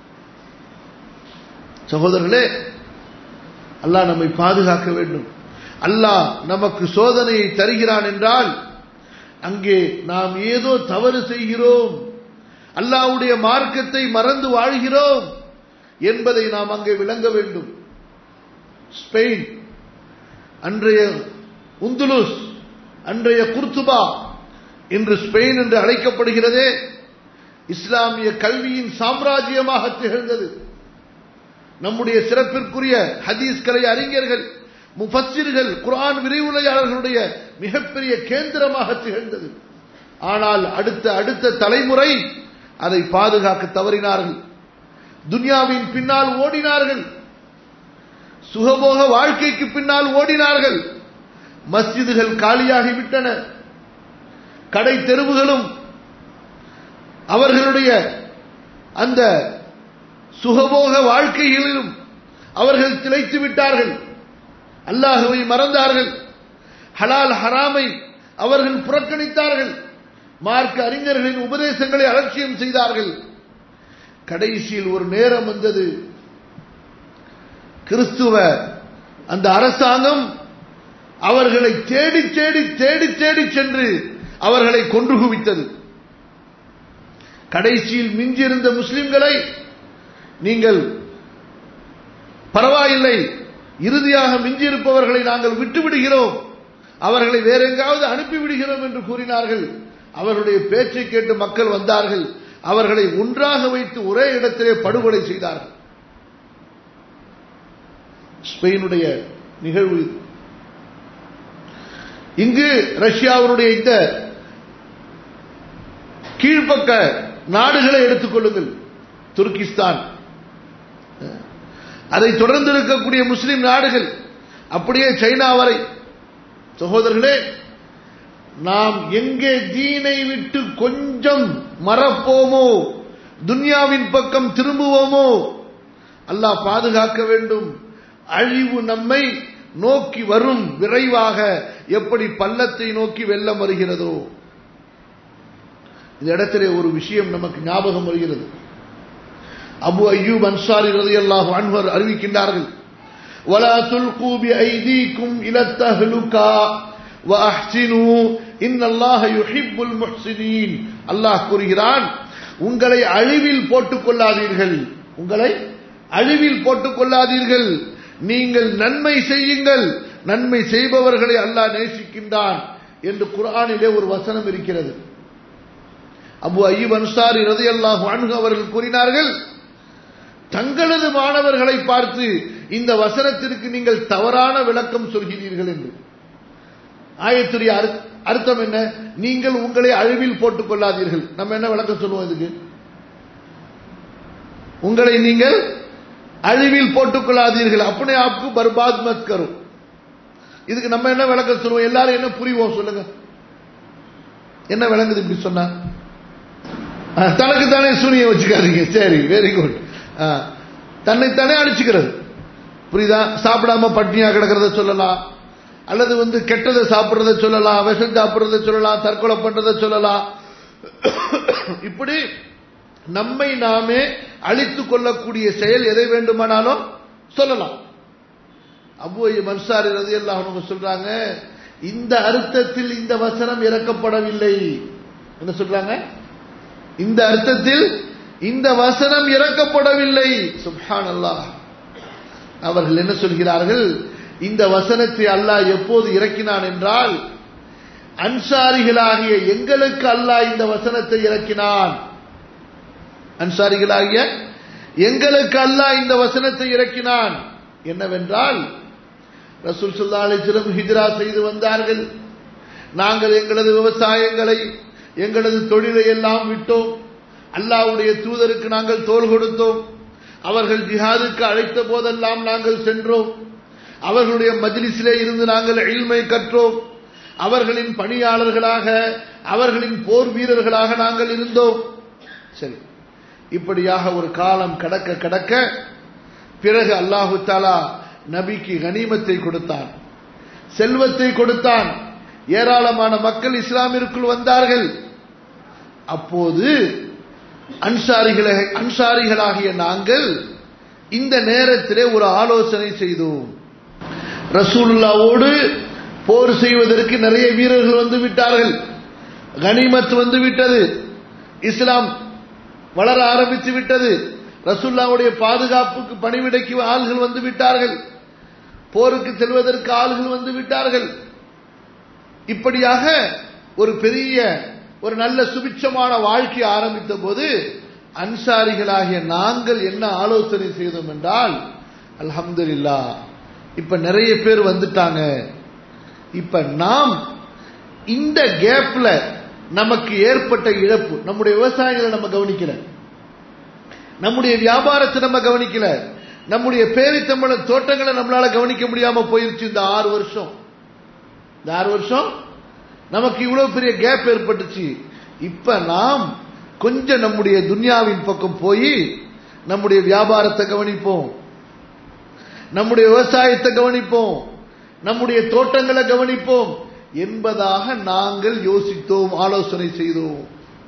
சகோதரர்களே அல்லாஹ் நம்மை பாதுகாக்க வேண்டும் அல்லாஹ் நமக்கு சோதனையை தருகிறான் என்றால் அங்கே நாம் ஏதோ தவறு செய்கிறோம் அல்லாவுடைய மார்க்கத்தை மறந்து வாழ்கிறோம் என்பதை நாம் அங்கே விளங்க வேண்டும் ஸ்பெயின் அன்றைய உந்துலுஸ் அன்றைய குர்துபா இன்று ஸ்பெயின் என்று அழைக்கப்படுகிறதே இஸ்லாமிய கல்வியின் சாம்ராஜ்யமாக திகழ்ந்தது நம்முடைய சிறப்பிற்குரிய ஹதீஸ் கலை அறிஞர்கள் முஃபச்சிர்கள் குரான் விரிவுரையாளர்களுடைய மிகப்பெரிய கேந்திரமாக திகழ்ந்தது ஆனால் அடுத்த அடுத்த தலைமுறை அதை பாதுகாக்க தவறினார்கள் துன்யாவின் பின்னால் ஓடினார்கள் சுகபோக வாழ்க்கைக்கு பின்னால் ஓடினார்கள் மஸ்ஜிதுகள் காலியாகிவிட்டன கடை தெருவுகளும் அவர்களுடைய அந்த சுகபோக வாழ்க்கைகளிலும் அவர்கள் திளைத்து விட்டார்கள் அல்லாஹுவை மறந்தார்கள் ஹலால் ஹராமை அவர்கள் புறக்கணித்தார்கள் மார்க்க அறிஞர்களின் உபதேசங்களை அலட்சியம் செய்தார்கள் கடைசியில் ஒரு நேரம் வந்தது கிறிஸ்துவ அந்த அரசாங்கம் அவர்களை தேடி தேடி தேடி தேடி சென்று அவர்களை கொன்று குவித்தது கடைசியில் மிஞ்சியிருந்த முஸ்லிம்களை நீங்கள் பரவாயில்லை இறுதியாக மிஞ்சியிருப்பவர்களை நாங்கள் விட்டுவிடுகிறோம் அவர்களை வேற எங்காவது அனுப்பிவிடுகிறோம் என்று கூறினார்கள் அவர்களுடைய பேச்சை கேட்டு மக்கள் வந்தார்கள் அவர்களை ஒன்றாக வைத்து ஒரே இடத்திலே படுகொலை செய்தார்கள் ஸ்பெயினுடைய நிகழ்வு இது இங்கு ரஷ்யாவுடைய இந்த கீழ்ப்பக்க நாடுகளை எடுத்துக்கொள்ளுங்கள் துர்கிஸ்தான் அதை தொடர்ந்து இருக்கக்கூடிய முஸ்லிம் நாடுகள் அப்படியே சைனா வரை சகோதரர்களே நாம் எங்கே தீனை விட்டு கொஞ்சம் மறப்போமோ துன்யாவின் பக்கம் திரும்புவோமோ அல்லாஹ் பாதுகாக்க வேண்டும் அழிவு நம்மை நோக்கி வரும் விரைவாக எப்படி பள்ளத்தை நோக்கி வெள்ளம் வருகிறதோ இந்த இடத்திலே ஒரு விஷயம் நமக்கு ஞாபகம் வருகிறது அபு அய்யூப் அன்சாரி ரலியல்லாஹு அன்வர் அறிவிக்கின்றார்கள் ولا تلقوا بأيديكم إلى التهلكة وأحسنوا إن الله يحب المحسنين அல்லாஹ் கூறுகிறான் உங்களை அழிவில் போட்டுக் கொள்ளாதீர்கள் உங்களை அழிவில் போட்டுக் கொள்ளாதீர்கள் நீங்கள் நன்மை செய்யுங்கள் நன்மை செய்பவர்களை அல்லாஹ் நேசிக்கின்றான் என்று குர்ஆனிலே ஒரு வசனம் இருக்கிறது அபு ஐயூப் அன்சாரி ரதி அல்லாஹ் அவர்கள் கூறினார்கள் தங்களது மாணவர்களை பார்த்து இந்த வசனத்திற்கு நீங்கள் தவறான விளக்கம் சொல்கிறீர்கள் என்று ஆயத்துடைய அர்த்த- அர்த்தம் என்ன நீங்கள் உங்களை அழிவில் போட்டுக் கொள்ளாதீர்கள் நம்ம என்ன விளக்கம் சொல்லுவோம் இதுக்கு உங்களை நீங்கள் அழிவில் போட்டுக் கொள்ளாதீர்கள் அப்பனே ஆப்கு பர்பாத் மத் கரும் இதுக்கு நம்ம என்ன விளக்கம் சொல்லுவோம் எல்லாரும் என்ன புரிவோம் சொல்லுங்க என்ன விளங்குது இப்படி சொன்னா அஹ், தனக்குத்தானே சூனிய வச்சுக்காதீங்க சரி வெரி குட் தன்னைத்தானே அடிச்சுக்கிறது புரியுதா சாப்பிடாம பட்னியா கிடக்கிறத சொல்லலாம் அல்லது வந்து கெட்டதை சாப்பிடுறத சொல்லலாம் விஷம் சாப்பிடுறத சொல்லலாம் தற்கொலை பண்றத சொல்லலாம் இப்படி நம்மை நாமே அழித்துக் கொள்ளக்கூடிய செயல் எதை வேண்டுமானாலும் சொல்லலாம் அபு மன்சாரி ரதி அவங்க சொல்றாங்க இந்த அர்த்தத்தில் இந்த வசனம் இறக்கப்படவில்லை என்ன சொல்றாங்க இந்த அர்த்தத்தில் இந்த வசனம் இறக்கப்படவில்லை சுப்ஹான் அல்லாஹ் அவர்கள் என்ன சொல்கிறார்கள் இந்த வசனத்தை அல்லாஹ் எப்போது இறக்கினான் என்றால் அன்சாரிகளாகிய எங்களுக்கு அல்லாஹ் இந்த வசனத்தை இறக்கினான் அன்சாரிகளாகிய எங்களுக்கு அல்லாஹ் இந்த வசனத்தை இறக்கினான் என்னவென்றால் ரசூல் ஸல்லல்லாஹு அலைஹி வஸல்லம் ஹிஜ்ரா செய்து வந்தார்கள் நாங்கள் எங்களது விவசாயங்களை எங்களது தொழிலை எல்லாம் விட்டோம் அல்லாஹ்வுடைய தூதருக்கு நாங்கள் தோள் கொடுத்தோம் அவர்கள் ஜிஹாதுக்கு அழைத்த போதெல்லாம் நாங்கள் சென்றோம் அவர்களுடைய மஜ்லிஸிலே இருந்து நாங்கள் இல்மை கற்றோம் அவர்களின் பணியாளர்களாக அவர்களின் போர் வீரர்களாக நாங்கள் இருந்தோம் சரி இப்படியாக ஒரு காலம் கடக்க கடக்க பிறகு அல்லாஹு தாலா நபிக்கு கனிமத்தை கொடுத்தான் செல்வத்தை கொடுத்தான் ஏராளமான மக்கள் இஸ்லாமிற்குள் வந்தார்கள் அப்போது அன்சாரிகளை அன்சாரிகளாகிய நாங்கள் இந்த நேரத்திலே ஒரு ஆலோசனை செய்தோம் ரசூலுல்லாவோடு போர் செய்வதற்கு நிறைய வீரர்கள் வந்து விட்டார்கள் கனிமத் வந்து விட்டது இஸ்லாம் வளர ஆரம்பித்து விட்டது ரசூல்லாவுடைய பாதுகாப்புக்கு பணிவிடைக்கு ஆள்கள் வந்து விட்டார்கள் போருக்கு செல்வதற்கு ஆள்கள் வந்து விட்டார்கள் இப்படியாக ஒரு பெரிய ஒரு நல்ல சுபிட்சமான வாழ்க்கை ஆரம்பித்த போது அன்சாரிகளாகிய நாங்கள் என்ன ஆலோசனை செய்தோம் என்றால் அல்ஹம்துலில்லா இப்ப நிறைய பேர் வந்துட்டாங்க இப்ப நாம் இந்த கேப்ல நமக்கு ஏற்பட்ட இழப்பு நம்முடைய விவசாயங்களை நம்ம கவனிக்கல நம்முடைய வியாபாரத்தை நம்ம கவனிக்கல நம்முடைய பேரித்தம்பள தோட்டங்களை நம்மளால கவனிக்க முடியாம போயிருச்சு இந்த ஆறு வருஷம் இந்த ஆறு வருஷம் நமக்கு இவ்வளவு பெரிய கேப் ஏற்பட்டுச்சு இப்ப நாம் கொஞ்சம் நம்முடைய துன்யாவின் பக்கம் போய் நம்முடைய வியாபாரத்தை கவனிப்போம் நம்முடைய விவசாயத்தை கவனிப்போம் நம்முடைய தோட்டங்களை கவனிப்போம் என்பதாக நாங்கள் யோசித்தோம் ஆலோசனை செய்தோம்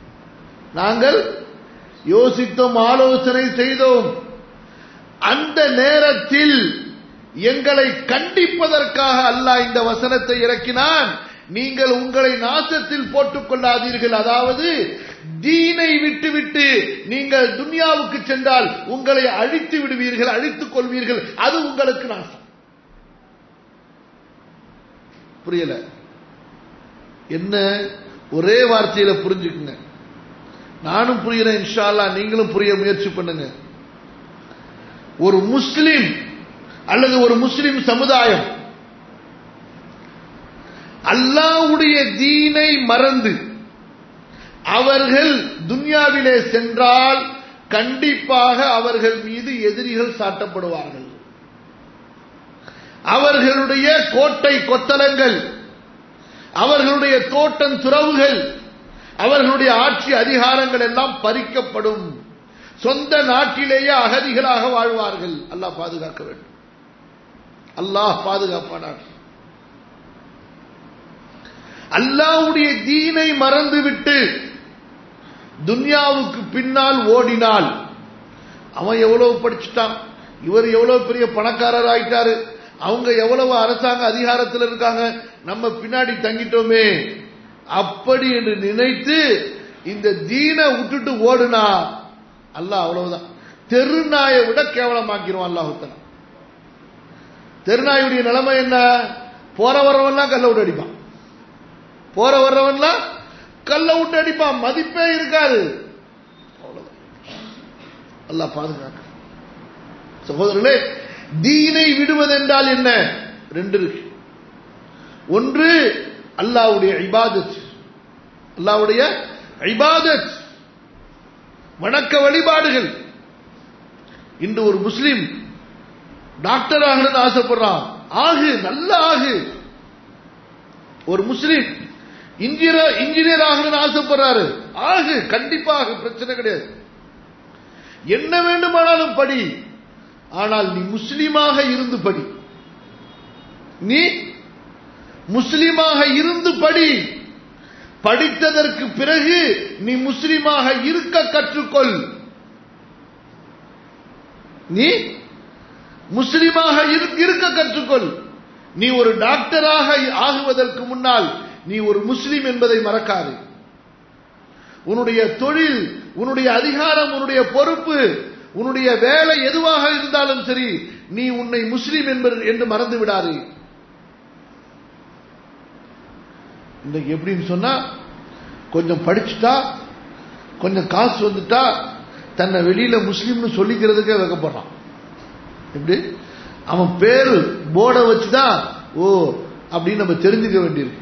நாங்கள் யோசித்தோம் ஆலோசனை செய்தோம் அந்த நேரத்தில் எங்களை கண்டிப்பதற்காக அல்லாஹ் இந்த வசனத்தை இறக்கினான் நீங்கள் உங்களை நாசத்தில் போட்டுக் கொள்ளாதீர்கள் அதாவது தீனை விட்டுவிட்டு நீங்கள் துன்யாவுக்கு சென்றால் உங்களை அழித்து விடுவீர்கள் அழித்துக் கொள்வீர்கள் அது உங்களுக்கு நாசம் புரியல என்ன ஒரே வார்த்தையில புரிஞ்சுக்குங்க நானும் புரிகிறேன் இன்ஷா அல்லாஹ் நீங்களும் புரிய முயற்சி பண்ணுங்க ஒரு முஸ்லிம் அல்லது ஒரு முஸ்லிம் சமுதாயம் அல்லாஹ்வுடைய தீனை மறந்து அவர்கள் துன்யாவிலே சென்றால் கண்டிப்பாக அவர்கள் மீது எதிரிகள் சாட்டப்படுவார்கள் அவர்களுடைய கோட்டை கொத்தலங்கள் அவர்களுடைய தோட்டம் துறவுகள் அவர்களுடைய ஆட்சி அதிகாரங்கள் எல்லாம் பறிக்கப்படும் சொந்த நாட்டிலேயே அகதிகளாக வாழ்வார்கள் அல்லாஹ் பாதுகாக்க வேண்டும் அல்லாஹ் பாதுகாப்பானார் அல்லாஹ்வுடைய தீனை மறந்துவிட்டு துன்யாவுக்கு பின்னால் ஓடினால் அவன் எவ்வளவு படிச்சுட்டான் இவர் எவ்வளவு பெரிய பணக்காரர் ஆயிட்டாரு அவங்க எவ்வளவு அரசாங்க அதிகாரத்தில் இருக்காங்க நம்ம பின்னாடி தங்கிட்டோமே அப்படி என்று நினைத்து இந்த தீனை விட்டுட்டு ஓடுனா அல்லாஹ் அவ்வளவுதான் தெருநாயை விட கேவலமாக்கிடுவான் அல்லாஹுத்தன தெருநாயுடைய நிலைமை என்ன போற வரவன்லாம் கல்ல விட்டு அடிப்பான் போற வர்றவன்லாம் கல்ல விட்டு அடிப்பான் மதிப்பே இருக்காது அவ்வளவுதான் அல்லாஹ் பாதுகாக்க சகோதரர்களே தீனை விடுவதென்றால் என்ன ரெண்டு இருக்கு ஒன்று அல்லாவுடைய இபாதத் அல்லாவுடைய இபாதத் வணக்க வழிபாடுகள் இன்று ஒரு முஸ்லிம் டாக்டர் ஆகணும்னு ஆசைப்படுறான் ஆகு நல்ல ஆகு ஒரு முஸ்லிம் இன்ஜினியர் இன்ஜினியர் ஆகணும்னு ஆசைப்படுறாரு ஆகு கண்டிப்பாக பிரச்சனை கிடையாது என்ன வேண்டுமானாலும் படி ஆனால் நீ முஸ்லீமாக இருந்து படி நீ முஸ்லீமாக இருந்து படி படித்ததற்கு பிறகு நீ முஸ்லீமாக இருக்க கற்றுக்கொள் நீ முஸ்லிமாக இருக்க கற்றுக்கொள் நீ ஒரு டாக்டராக ஆகுவதற்கு முன்னால் நீ ஒரு முஸ்லிம் என்பதை மறக்காது உன்னுடைய தொழில் உன்னுடைய அதிகாரம் உன்னுடைய பொறுப்பு உன்னுடைய வேலை எதுவாக இருந்தாலும் சரி நீ உன்னை முஸ்லிம் என்பது என்று மறந்து விடாது இன்றைக்கு எப்படின்னு சொன்னா கொஞ்சம் படிச்சுட்டா கொஞ்சம் காசு வந்துட்டா தன்னை வெளியில முஸ்லீம்னு சொல்லிக்கிறதுக்கே வைக்கப்படுறான் எப்படி அவன் பேரு போர்டை வச்சுதான் ஓ அப்படின்னு நம்ம தெரிஞ்சுக்க வேண்டியிருக்கு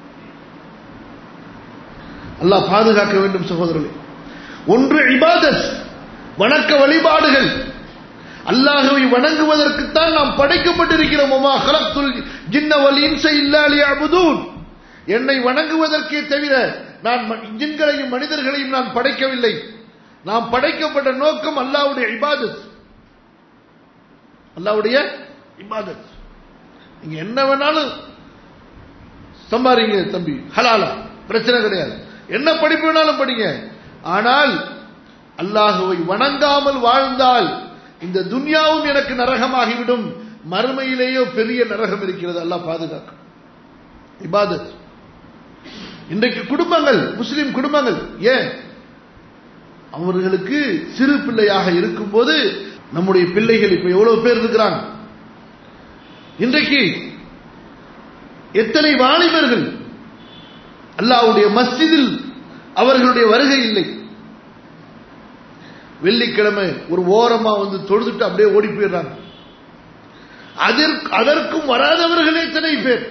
அல்லாஹ் பாதுகாக்க வேண்டும் சகோதரர்களே ஒன்று இபாதத் வணக்க வழிபாடுகள் அல்லாஹுவை வணங்குவதற்குத்தான் நாம் படைக்கப்பட்டிருக்கிறோம் ஒமா ஹலத்துல் ஜின்ன வல் இன்ச இல்லா லியஅபுதூன் என்னை வணங்குவதற்கே தவிர நான் ஜின்களையும் மனிதர்களையும் நான் படைக்கவில்லை நாம் படைக்கப்பட்ட நோக்கம் அல்லாவுடைய இபாதத் அல்லாவுடைய இபாதத் நீங்க என்ன வேணாலும் சம்பாதிங்க தம்பி ஹலாலா பிரச்சனை கிடையாது என்ன படிப்பு வேணாலும் படிங்க ஆனால் அல்லாஹுவை வணங்காமல் வாழ்ந்தால் இந்த துன்யாவும் எனக்கு நரகமாகிவிடும் மறுமையிலேயோ பெரிய நரகம் இருக்கிறது அல்லாஹ் பாதுகாக்கும் இபாதத் இன்றைக்கு குடும்பங்கள் முஸ்லிம் குடும்பங்கள் ஏன் அவர்களுக்கு சிறு பிள்ளையாக இருக்கும்போது நம்முடைய பிள்ளைகள் இப்ப எவ்வளவு பேர் இருக்கிறாங்க இன்றைக்கு எத்தனை வாலிபர்கள் அல்லாவுடைய மஸ்ஜிதில் அவர்களுடைய வருகை இல்லை வெள்ளிக்கிழமை ஒரு ஓரமா வந்து தொழுதுட்டு அப்படியே ஓடி போயிடுறாங்க அதற்கு அதற்கும் வராதவர்கள் எத்தனை பேர்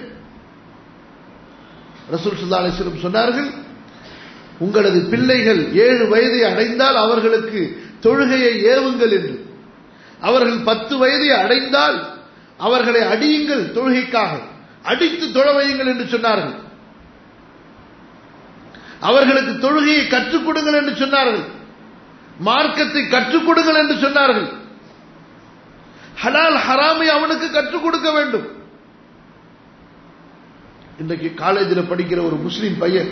ரசூல் சுல்லா அலிஸ்லம் சொன்னார்கள் உங்களது பிள்ளைகள் ஏழு வயதை அடைந்தால் அவர்களுக்கு தொழுகையை ஏவுங்கள் என்று அவர்கள் பத்து வயதை அடைந்தால் அவர்களை அடியுங்கள் தொழுகைக்காக அடித்து தொழ வையுங்கள் என்று சொன்னார்கள் அவர்களுக்கு தொழுகையை கற்றுக் கொடுங்கள் என்று சொன்னார்கள் மார்க்கத்தை கற்றுக் கொடுங்கள் என்று சொன்னார்கள் ஹலால் ஹராமை அவனுக்கு கற்றுக் கொடுக்க வேண்டும் இன்றைக்கு காலேஜில் படிக்கிற ஒரு முஸ்லீம் பையன்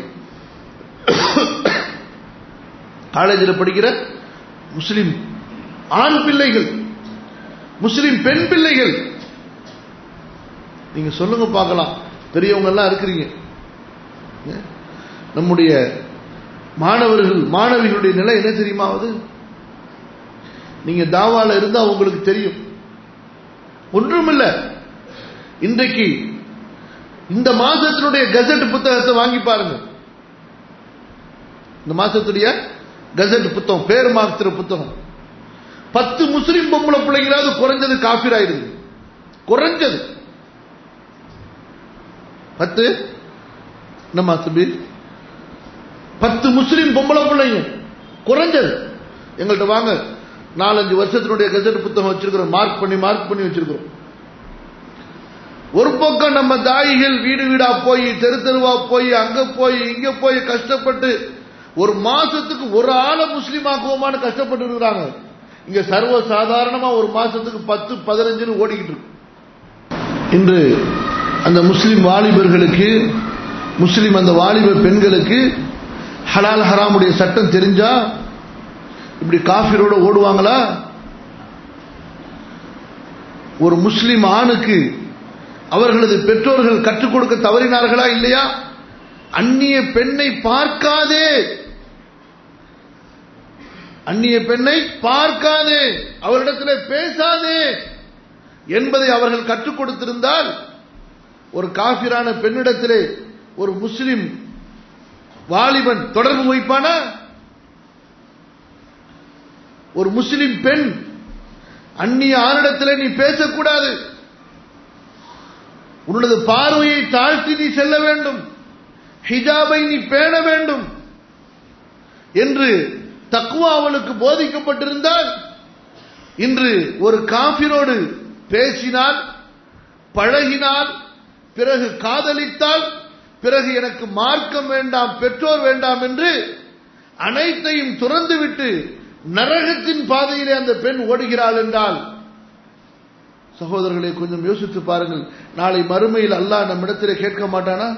காலேஜில் படிக்கிற முஸ்லிம் ஆண் பிள்ளைகள் முஸ்லிம் பெண் பிள்ளைகள் நீங்க சொல்லுங்க பார்க்கலாம் பெரியவங்க எல்லாம் இருக்கிறீங்க நம்முடைய மாணவர்கள் மாணவிகளுடைய நிலை என்ன தெரியுமாவது நீங்க தாவால இருந்தா உங்களுக்கு தெரியும் ஒன்றுமில்ல இன்றைக்கு இந்த மாசத்தினுடைய கசட் புத்தகத்தை வாங்கி பாருங்க இந்த மாசத்துடைய கசட் புத்தகம் பேர் மாத்திர புத்தகம் பத்து முஸ்லிம் பொம்பளை பிள்ளைங்களாவது குறைஞ்சது காஃபிர் ஆயிடுது குறைஞ்சது பத்து நம்ம தம்பி பத்து முஸ்லிம் பொம்பளை பிள்ளைங்க குறைஞ்சது எங்கள்கிட்ட வாங்க நாலஞ்சு வருஷத்தினுடைய கசட் புத்தகம் வச்சிருக்கிறோம் மார்க் பண்ணி மார்க் பண்ணி வச்சிருக்கிறோம் ஒரு பக்கம் நம்ம தாயிகள் வீடு வீடா போய் தெரு தெருவா போய் அங்க போய் இங்க போய் கஷ்டப்பட்டு ஒரு மாசத்துக்கு ஒரு ஆளை முஸ்லீம் ஆக்குவோமான்னு கஷ்டப்பட்டு இருக்கிறாங்க இங்க சர்வ சாதாரணமா ஒரு மாசத்துக்கு பத்து பதினஞ்சுன்னு ஓடிக்கிட்டு இருக்கு இன்று அந்த முஸ்லிம் வாலிபர்களுக்கு முஸ்லிம் அந்த வாலிப பெண்களுக்கு ஹலால் ஹராமுடைய சட்டம் தெரிஞ்சா இப்படி காஃபிரோட ஓடுவாங்களா ஒரு முஸ்லிம் ஆணுக்கு அவர்களது பெற்றோர்கள் கற்றுக் கொடுக்க தவறினார்களா இல்லையா அந்நிய பெண்ணை பார்க்காதே அந்நிய பெண்ணை பார்க்காதே அவரிடத்தில் பேசாதே என்பதை அவர்கள் கற்றுக் கொடுத்திருந்தால் ஒரு காபிரான பெண்ணிடத்திலே ஒரு முஸ்லிம் வாலிபன் தொடர்பு வைப்பானா ஒரு முஸ்லிம் பெண் அந்நிய ஆணிடத்தில் நீ பேசக்கூடாது உன்னது பார்வையை தாழ்த்தி நீ செல்ல வேண்டும் ஹிஜாபை நீ பேண வேண்டும் என்று தக்குவா அவளுக்கு போதிக்கப்பட்டிருந்தால் இன்று ஒரு காபிரோடு பேசினால் பழகினால் பிறகு காதலித்தால் பிறகு எனக்கு மார்க்கம் வேண்டாம் பெற்றோர் வேண்டாம் என்று அனைத்தையும் துறந்துவிட்டு நரகத்தின் பாதையிலே அந்த பெண் ஓடுகிறாள் என்றால் சகோதரர்களை கொஞ்சம் யோசித்து பாருங்கள் நாளை மறுமையில் அல்லாஹ் நம்மிடத்திலே கேட்க மாட்டானா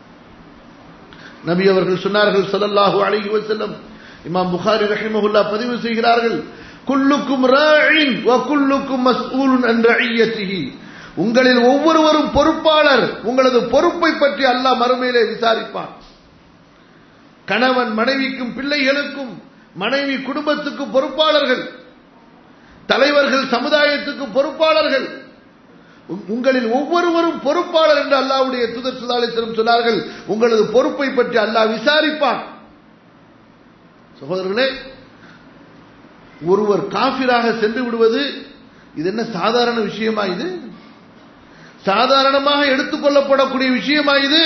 நபி அவர்கள் சொன்னார்கள் ஸல்லல்லாஹு அலைஹி வஸல்லம் இமாம் புகாரி ரஹிமஹுல்லா பதிவு செய்கிறார்கள் குல்லுக்கும் ராயின் வ குல்லுக்கும் மஸ்ஊலுன் அன் ரஇயத்திஹி உங்களில் ஒவ்வொருவரும் பொறுப்பாளர் உங்களது பொறுப்பை பற்றி அல்லாஹ் மறுமையிலே விசாரிப்பான் கணவன் மனைவிக்கும் பிள்ளைகளுக்கும் மனைவி குடும்பத்துக்கு பொறுப்பாளர்கள் தலைவர்கள் சமுதாயத்துக்கு பொறுப்பாளர்கள் உ- உங்களில் ஒவ்வொருவரும் பொறுப்பாளர் என்று அல்லாஹ்வுடைய தூதர் சுதாலேஸ்வரம் சொன்னார்கள் உங்களது பொறுப்பை பற்றி அல்லாஹ் விசாரிப்பான் சகோதரர்களே ஒருவர் காபிராக சென்று விடுவது இது என்ன சாதாரண விஷயமா இது சாதாரணமாக எடுத்துக்கொள்ளப்படக்கூடிய விஷயமா இது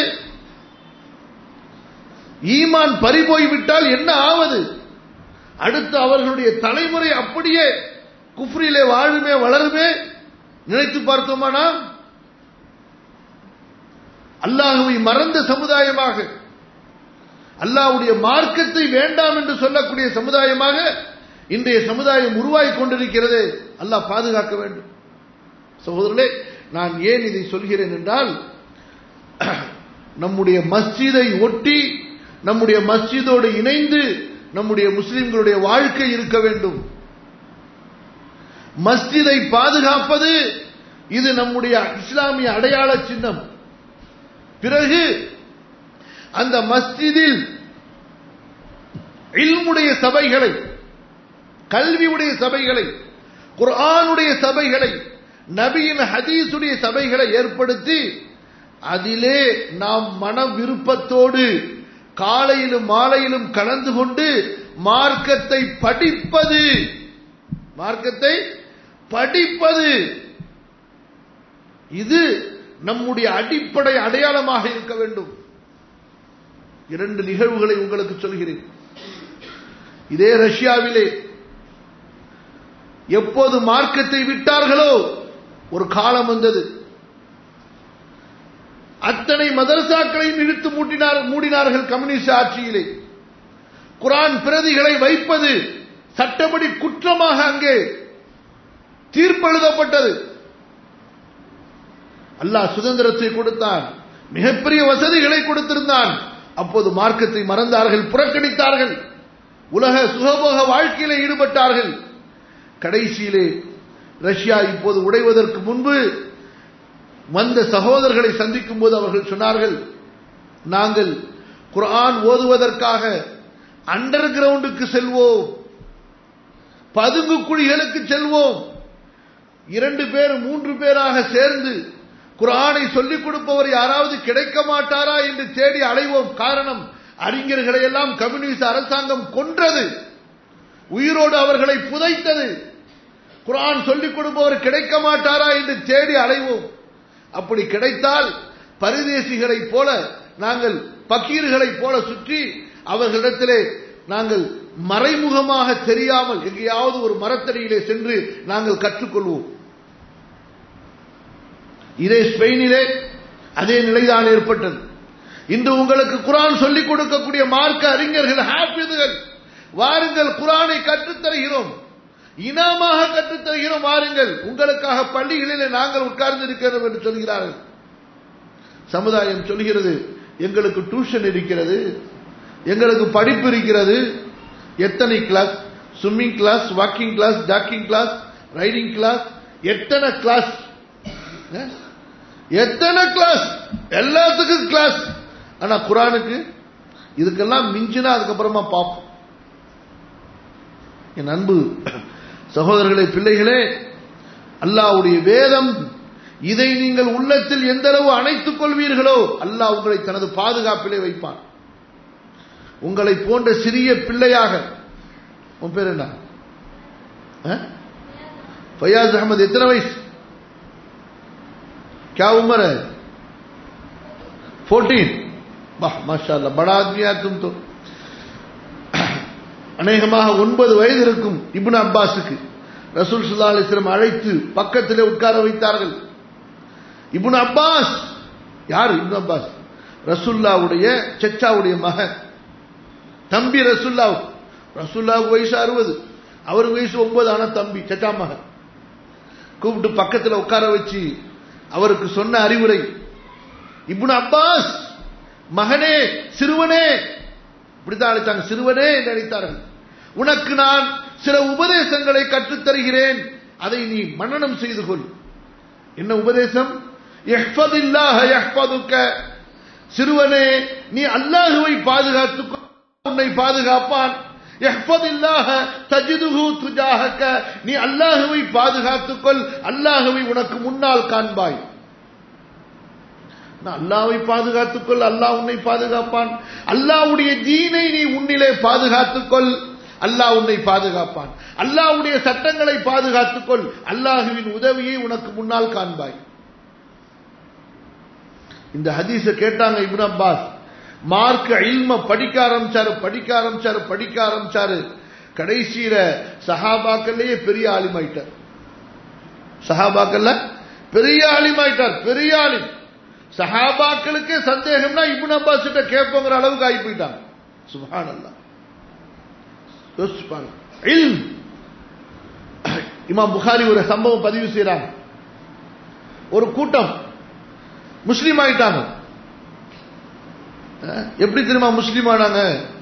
ஈமான் பறிபோய் விட்டால் என்ன ஆவது அடுத்து அவர்களுடைய தலைமுறை அப்படியே குஃப்ரிலே வாழுமே வளருமே நினைத்து பார்த்தோமானா அல்லாஹுவை மறந்த சமுதாயமாக அல்லாஹ்வுடைய மார்க்கத்தை வேண்டாம் என்று சொல்லக்கூடிய சமுதாயமாக இன்றைய சமுதாயம் உருவாகிக் கொண்டிருக்கிறது அல்லாஹ் பாதுகாக்க வேண்டும் சகோதரர்களே நான் ஏன் இதை சொல்கிறேன் என்றால் நம்முடைய மஸ்ஜிதை ஒட்டி நம்முடைய மஸ்ஜிதோடு இணைந்து நம்முடைய முஸ்லிம்களுடைய வாழ்க்கை இருக்க வேண்டும் மஸ்ஜிதை பாதுகாப்பது இது நம்முடைய இஸ்லாமிய அடையாள சின்னம் பிறகு அந்த மஸ்ஜிதில் இல்முடைய சபைகளை கல்வியுடைய சபைகளை குர்ஆனுடைய சபைகளை நபியின் ஹதீஸுடைய சபைகளை ஏற்படுத்தி அதிலே நாம் மன விருப்பத்தோடு காலையிலும் மாலையிலும் கலந்து கொண்டு மார்க்கத்தை படிப்பது மார்க்கத்தை படிப்பது இது நம்முடைய அடிப்படை அடையாளமாக இருக்க வேண்டும் இரண்டு நிகழ்வுகளை உங்களுக்கு சொல்கிறேன் இதே ரஷ்யாவிலே எப்போது மார்க்கத்தை விட்டார்களோ ஒரு காலம் வந்தது அத்தனை மதரசாக்களையும் இழுத்து மூட்டினார் மூடினார்கள் கம்யூனிஸ்ட் ஆட்சியிலே குரான் பிரதிகளை வைப்பது சட்டப்படி குற்றமாக அங்கே தீர்ப்பெழுதப்பட்டது அல்லாஹ் சுதந்திரத்தை கொடுத்தான் மிகப்பெரிய வசதிகளை கொடுத்திருந்தான் அப்போது மார்க்கத்தை மறந்தார்கள் புறக்கணித்தார்கள் உலக சுகபோக வாழ்க்கையிலே ஈடுபட்டார்கள் கடைசியிலே ரஷ்யா இப்போது உடைவதற்கு முன்பு வந்த சகோதரர்களை சந்திக்கும் போது அவர்கள் சொன்னார்கள் நாங்கள் குர்ஆன் ஓதுவதற்காக அண்டர் கிரவுண்டுக்கு செல்வோம் பதுங்கு குழிகளுக்கு செல்வோம் இரண்டு பேர் மூன்று பேராக சேர்ந்து குர்ஆனை சொல்லிக் கொடுப்பவர் யாராவது கிடைக்க மாட்டாரா என்று தேடி அலைவோம் காரணம் அறிஞர்களை எல்லாம் கம்யூனிஸ்ட் அரசாங்கம் கொன்றது உயிரோடு அவர்களை புதைத்தது குர்ஆன் சொல்லிக் கொடுப்பவர் கிடைக்க மாட்டாரா என்று தேடி அலைவோம் அப்படி கிடைத்தால் பரிதேசிகளைப் போல நாங்கள் பக்கீர்களைப் போல சுற்றி அவர்களிடத்திலே நாங்கள் மறைமுகமாக தெரியாமல் எங்கேயாவது ஒரு மரத்தடியிலே சென்று நாங்கள் கற்றுக்கொள்வோம் இதே ஸ்பெயினிலே அதே நிலைதான் ஏற்பட்டது இன்று உங்களுக்கு குரான் சொல்லிக் கொடுக்கக்கூடிய மார்க்க அறிஞர்கள் ஹாஃபிதுகள் வாருங்கள் குரானை கற்றுத்தருகிறோம் இனாமாக கற்றுத்தருகிறோம் வாருங்கள் உங்களுக்காக பள்ளிகளிலே நாங்கள் உட்கார்ந்து இருக்கிறோம் என்று சொல்கிறார்கள் சமுதாயம் சொல்கிறது எங்களுக்கு டியூஷன் இருக்கிறது எங்களுக்கு படிப்பு இருக்கிறது எத்தனை class swimming class walking class jogging class riding class எத்தனை கிளாஸ் எத்தனை கிளாஸ் எல்லாத்துக்கும் கிளாஸ் ஆனா குரானுக்கு இதுக்கெல்லாம் மிஞ்சினா அதுக்கப்புறமா பார்ப்போம் என் அன்பு சகோதரர்களே பிள்ளைகளே அல்லாவுடைய வேதம் இதை நீங்கள் உள்ளத்தில் எந்த அளவு அணைத்துக் கொள்வீர்களோ அல்லாஹ் உங்களை தனது பாதுகாப்பிலே வைப்பான் உங்களை போன்ற சிறிய பிள்ளையாக உன் பேர் என்ன फयाज अहमद इतना वयस क्या उम्र है फोर्टीन वाह माशाल्लाह बड़ा आदमी है तुम तो அநேகமாக ஒன்பது வயது இருக்கும் இப்னு அப்பாஸுக்கு ரசூல் சுல்லா அலிஸ்லம் அழைத்து பக்கத்திலே உட்கார வைத்தார்கள் இப்னு அப்பாஸ் யார் இப்னு அப்பாஸ் ரசுல்லாவுடைய செச்சாவுடைய மகன் தம்பி ரசுல்லாவு ரசுல்லாவுக்கு வயசு அறுபது அவருக்கு வயசு ஒன்பது ஆனா தம்பி செச்சா மகன் கூப்பிட்டு பக்கத்தில் உட்கார வச்சு அவருக்கு சொன்ன அறிவுரை இப்னு அப்பாஸ் மகனே சிறுவனே இப்படித்தான் அழைத்தாங்க சிறுவனே என்று அழைத்தார்கள் உனக்கு நான் சில உபதேசங்களை கற்றுத் தருகிறேன் அதை நீ மன்னனம் செய்து கொள் என்ன உபதேசம் சிறுவனே நீ அல்லாஹுவை பாதுகாத்துக் உன்னை பாதுகாப்பான் நீ அல்லாஹுவை பாதுகாத்துக்கொள் அல்லாஹுவை உனக்கு முன்னால் காண்பாய் அல்லாவை பாதுகாத்துக்கொள் அல்லாஹ் உன்னை பாதுகாப்பான் அல்லாவுடைய தீனை நீ உன்னிலே பாதுகாத்துக்கொள் அல்லாஹ் உன்னை பாதுகாப்பான் அல்லாவுடைய சட்டங்களை பாதுகாத்துக்கொள் அல்லாஹுவின் உதவியை உனக்கு முன்னால் காண்பாய் இந்த ஹதீஸ கேட்டாங்க இப்னு அப்பாஸ் மார்க் இல்ம படிக்க ஆரம்பிச்சாரு படிக்க ஆரம்பிச்சாரு படிக்க ஆரம்பிச்சாரு கடைசியில சஹாபாக்கள்லயே பெரிய ஆலிமாயிட்டார் சஹாபாக்கள்ல பெரிய ஆலிமாயிட்டார் பெரிய ஆலிம் சஹாபாக்களுக்கே சந்தேகம்னா இப்னு அப்பாஸ் கிட்ட கேட்போங்கிற அளவுக்கு ஆகி போயிட்டாங்க சுபான் அல்லா யோசிச்சுப்பாங்க இமாம் புகாரி ஒரு சம்பவம் பதிவு செய்யறாங்க ஒரு கூட்டம் முஸ்லீம் ஆயிட்டாங்க எப்படி தெரியுமா முஸ்லீம் ஆனாங்க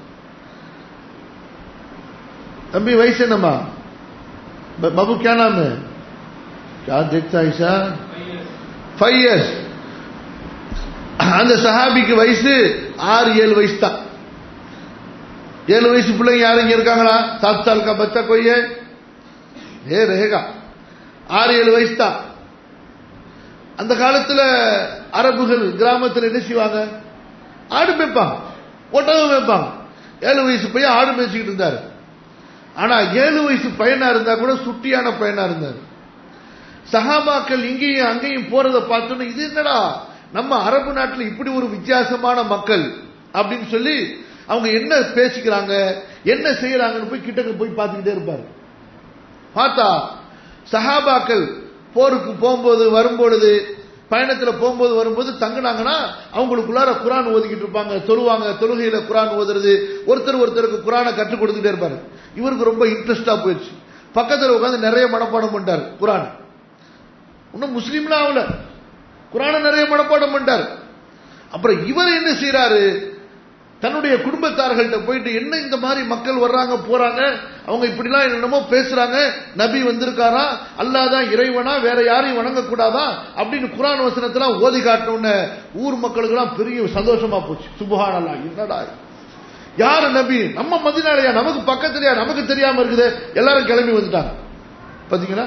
தம்பி வயசு என்னம்மா बाबू क्या नाम है क्या देखता है ईशा ஃபைவ் இயர்ஸ் அந்த சஹாபிக்கு வயசு ஆறு ஏழு வயசு தான் ஏழு வயசு பிள்ளைங்க யாரும் இங்க இருக்காங்களா சாத் சால் கா பச்சா कोई है ஏ ரேகா ஆறு ஏழு வயசு தான் அந்த காலத்துல அரபுகள் கிராமத்தில் என்ன செய்வாங்க ஆடு மேய்ப்பாங்க ஒட்டகம் மேய்ப்பாங்க ஏழு வயசு பையன் ஆடு மேய்ச்சிக்கிட்டு இருந்தாரு ஆனா ஏழு வயசு பையனா இருந்தா கூட சுட்டியான பையனா இருந்தாரு சஹாபாக்கள் இங்கேயும் அங்கேயும் போறத பார்த்தோன்னு இது என்னடா நம்ம அரபு நாட்டில் இப்படி ஒரு வித்தியாசமான மக்கள் அப்படின்னு சொல்லி அவங்க என்ன பேசிக்கிறாங்க என்ன செய்யறாங்கன்னு போய் கிட்டக்கு போய் பார்த்துக்கிட்டே இருப்பாரு பார்த்தா சஹாபாக்கள் போருக்கு போகும்போது வரும்பொழுது பயணத்துல போகும்போது வரும்போது தங்குனாங்கன்னா அவங்களுக்குள்ளார குரான் ஓதிக்கிட்டு இருப்பாங்க தொழுவாங்க தொழுகையில குரான் ஓதுறது ஒருத்தர் ஒருத்தருக்கு குரானை கற்றுக் கொடுத்துட்டே இருப்பாரு இவருக்கு ரொம்ப இன்ட்ரெஸ்டா போயிடுச்சு பக்கத்துல உட்காந்து நிறைய மனப்பாடம் பண்ணிட்டார் குரான் இன்னும் முஸ்லீம்லாம் ஆகல குரான நிறைய மனப்பாடம் பண்ணிட்டார் அப்புறம் இவர் என்ன செய்யறாரு தன்னுடைய குடும்பத்தார்கள்ட்ட போயிட்டு என்ன இந்த மாதிரி மக்கள் வர்றாங்க போறாங்க அவங்க இப்படிலாம் என்னமோ பேசுறாங்க நபி வந்திருக்காரா அல்லாதான் இறைவனா வேற யாரையும் வணங்கக்கூடாதா அப்படின்னு குரான் வசனத்தெல்லாம் ஓதி காட்டின ஊர் மக்களுக்கு எல்லாம் பெரிய சந்தோஷமா போச்சு சுபஹானல்லா என்னடா யாரு நபி நம்ம மதினாலையா நமக்கு பக்கத்துலயா நமக்கு தெரியாம இருக்குது எல்லாரும் கிளம்பி வந்துட்டாங்க பாத்தீங்களா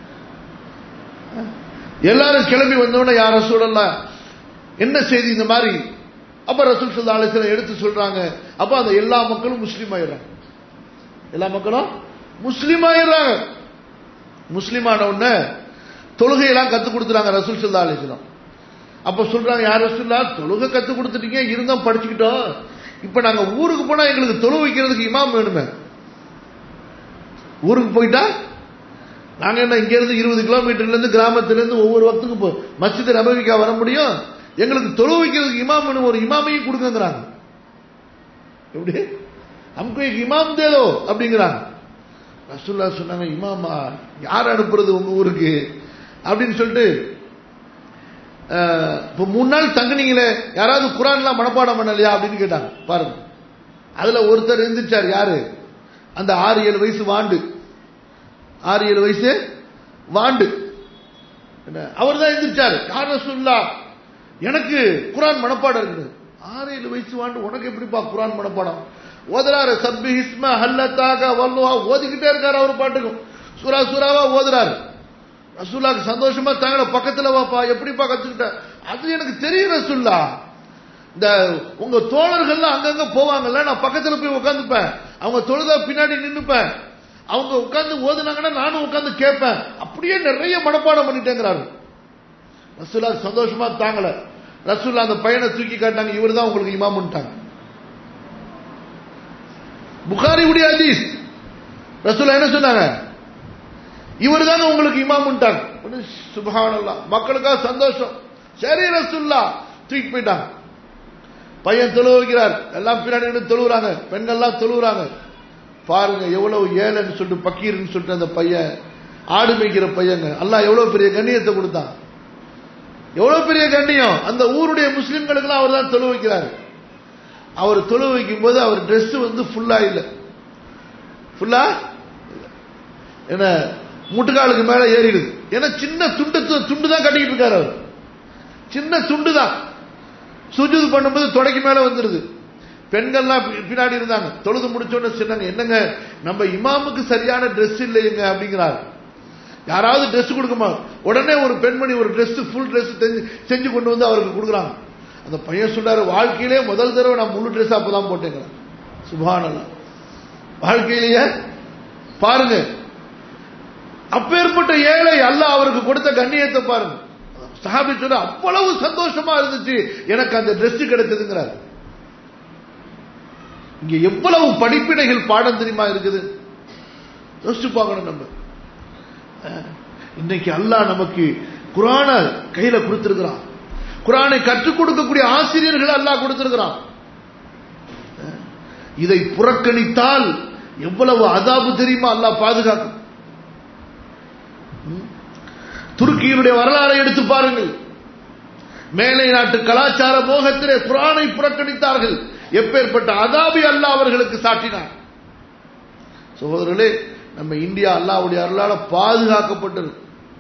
எல்லாரும் கிளம்பி வந்தோடனே யார சூழல்லாம் என்ன செய்தி இந்த மாதிரி அப்ப ரசூல் சொல்லா அலிஸ்லாம் எடுத்து சொல்றாங்க அப்ப அந்த எல்லா மக்களும் முஸ்லீம் ஆயிடுறாங்க எல்லா மக்களும் முஸ்லீம் ஆயிடுறாங்க முஸ்லீம் ஆன உடனே தொழுகையெல்லாம் கத்து கொடுத்துறாங்க ரசூல் சொல்லா அலிஸ்லாம் அப்ப சொல்றாங்க யார் ரசூல்லா தொழுகை கத்து கொடுத்துட்டீங்க இருந்தோம் படிச்சுக்கிட்டோம் இப்ப நாங்க ஊருக்கு போனா எங்களுக்கு தொழு வைக்கிறதுக்கு இமாம் வேணுமே ஊருக்கு போயிட்டா நாங்க என்ன இங்க இருந்து இருபது கிலோமீட்டர்ல இருந்து கிராமத்துல இருந்து ஒவ்வொரு வக்துக்கு மஸ்ஜித் நபவிக்கா வர முடியும் எங்களுக்கு தொழு வைக்கிறதுக்கு இமாம் ஒரு இமாமையும் கொடுங்கிறாங்க எப்படி நமக்கு இமாம் தேதோ அப்படிங்கிறாங்க ரசூல்லா சொன்னாங்க இமாமா யார் அனுப்புறது உங்க ஊருக்கு அப்படின்னு சொல்லிட்டு இப்போ மூணு நாள் தங்குனீங்களே யாராவது குரான்லாம் மனப்பாடம் பண்ணலையா அப்படின்னு கேட்டாங்க பாருங்க அதுல ஒருத்தர் இருந்துச்சார் யாரு அந்த ஆறு ஏழு வயசு வாண்டு ஆறு ஏழு வயசு வாண்டு அவர் தான் எந்திரிச்சாரு யார் ரசூல்லா எனக்கு குரான் மனப்பாடம் இருக்குது ஆறு ஏழு வயசு வாண்டு உனக்கு எப்படிப்பா குரான் மனப்பாடம் ஓதுறாரு சப்பி ஹிஸ்ம ஹல்லத்தாக வல்லுவா ஓதிக்கிட்டே இருக்காரு அவர் பாட்டுக்கும் சுரா சுராவா ஓதுறாரு ரசூல்லாக்கு சந்தோஷமா தாங்கல பக்கத்துல வாப்பா எப்படிப்பா கத்துக்கிட்ட அது எனக்கு தெரியும் ரசூல்லா இந்த உங்க தோழர்கள்லாம் அங்கங்க போவாங்கல்ல நான் பக்கத்துல போய் உட்காந்துப்பேன் அவங்க தொழுதா பின்னாடி நின்னுப்பேன் அவங்க உட்கார்ந்து ஓதுனாங்கன்னா நானும் உட்கார்ந்து கேட்பேன் அப்படி அப்படியே நிறைய மனப்பாடம் பண்ணிட்டேங்கிறாரு ரசூல்லா சந்தோஷமா தாங்கல ரசூல்லா அந்த பையனை தூக்கி காட்டாங்க இவர் தான் உங்களுக்கு இமாமுன்ட்டாங்க புகாரியுடைய ஹதீஸ் ரசூல்லா என்ன சொன்னாங்க இவர் தாங்க உங்களுக்கு இமாமுன்ட்டாங்க சுபஹானல்லா மக்களுக்காக சந்தோஷம் சரி ரசூல்லா தூக்கி போயிட்டாங்க பையன் தொழு வைக்கிறார் எல்லாம் பின்னாடி நின்னு தொழுவுறாங்க பெண்கள்லாம் தொழுவுறாங்க பாருங்க எவ்வளவு ஏழைன்னு சொல்லிட்டு பக்கீர்னு சொல்லிட்டு அந்த பையன் ஆடு மேய்க்கிற பையங்க அல்லாஹ் எவ்வளவு பெரிய கண்ணியத்தை கொடுத்தான் எவ்வளவு பெரிய கண்ணியம் அந்த ஊருடைய முஸ்லிம்களுக்கெல்லாம் அவர் தான் தொழு வைக்கிறார் அவர் தொழு வைக்கும் போது அவர் Dress வந்து ஃபுல்லா இல்ல ஃபுல்லா என்ன முட்டுக்காலுக்கு மேல ஏறிடுது ஏன்னா சின்ன துண்டு துண்டு தான் கட்டிக்கிட்டு இருக்காரு அவர் சின்ன துண்டு தான் சுஜூது பண்ணும்போது தொடைக்கு மேல வந்துருது பெண்கள்லாம் பி- பின்னாடி இருந்தாங்க தொழுது முடிச்சோன்னு சொன்னாங்க என்னங்க நம்ம இமாமுக்கு சரியான Dress இல்லைங்க அப்படிங்கிறாரு யாராவது Dress கொடுக்குமா உடனே ஒரு பெண்மணி ஒரு Dress ஃபுல் Dress செஞ்சு செஞ்சு கொண்டு வந்து அவருக்கு கொடுக்குறாங்க அந்த பையன் சொல்றாரு வாழ்க்கையிலே முதல் தடவை நான் முழு Dress அப்பதான் போட்டேங்கிறேன் சுபானல்லா வாழ்க்கையிலேயே பாருங்க அப்பேற்பட்ட ஏழை அல்லாஹ் அவருக்கு கொடுத்த கண்ணியத்தை பாருங்க சஹாபி சொல்ற அவ்வளவு சந்தோஷமா இருந்துச்சு எனக்கு அந்த Dress கிடைச்சதுங்கிறார் இங்க எவ்வளவு படிப்பினைகள் பாடம் தெரியுமா இருக்குது யோசிச்சு பார்க்கணும் நம்ம அஹ், இன்னைக்கு அல்லாஹ் நமக்கு குரான கையில கொடுத்திருக்கிறான் குரானை கற்றுக் கொடுக்கக்கூடிய ஆசிரியர்கள் அல்லாஹ் கொடுத்திருக்கிறான் அஹ், இதை புறக்கணித்தால் எவ்வளவு அதாபு தெரியுமா அல்லாஹ் பாதுகாக்கும் ம்? துருக்கியினுடைய வரலாறை எடுத்து பாருங்கள் மேலை நாட்டு கலாச்சார மோகத்திலே குரானை புறக்கணித்தார்கள் எப்பேற்பட்ட அதாபி அல்லாஹ் அவர்களுக்கு சாட்டினார் சகோதரர்களே நம்ம இந்தியா அல்லாஹ்வுடைய அருளால பாதுகாக்கப்பட்டது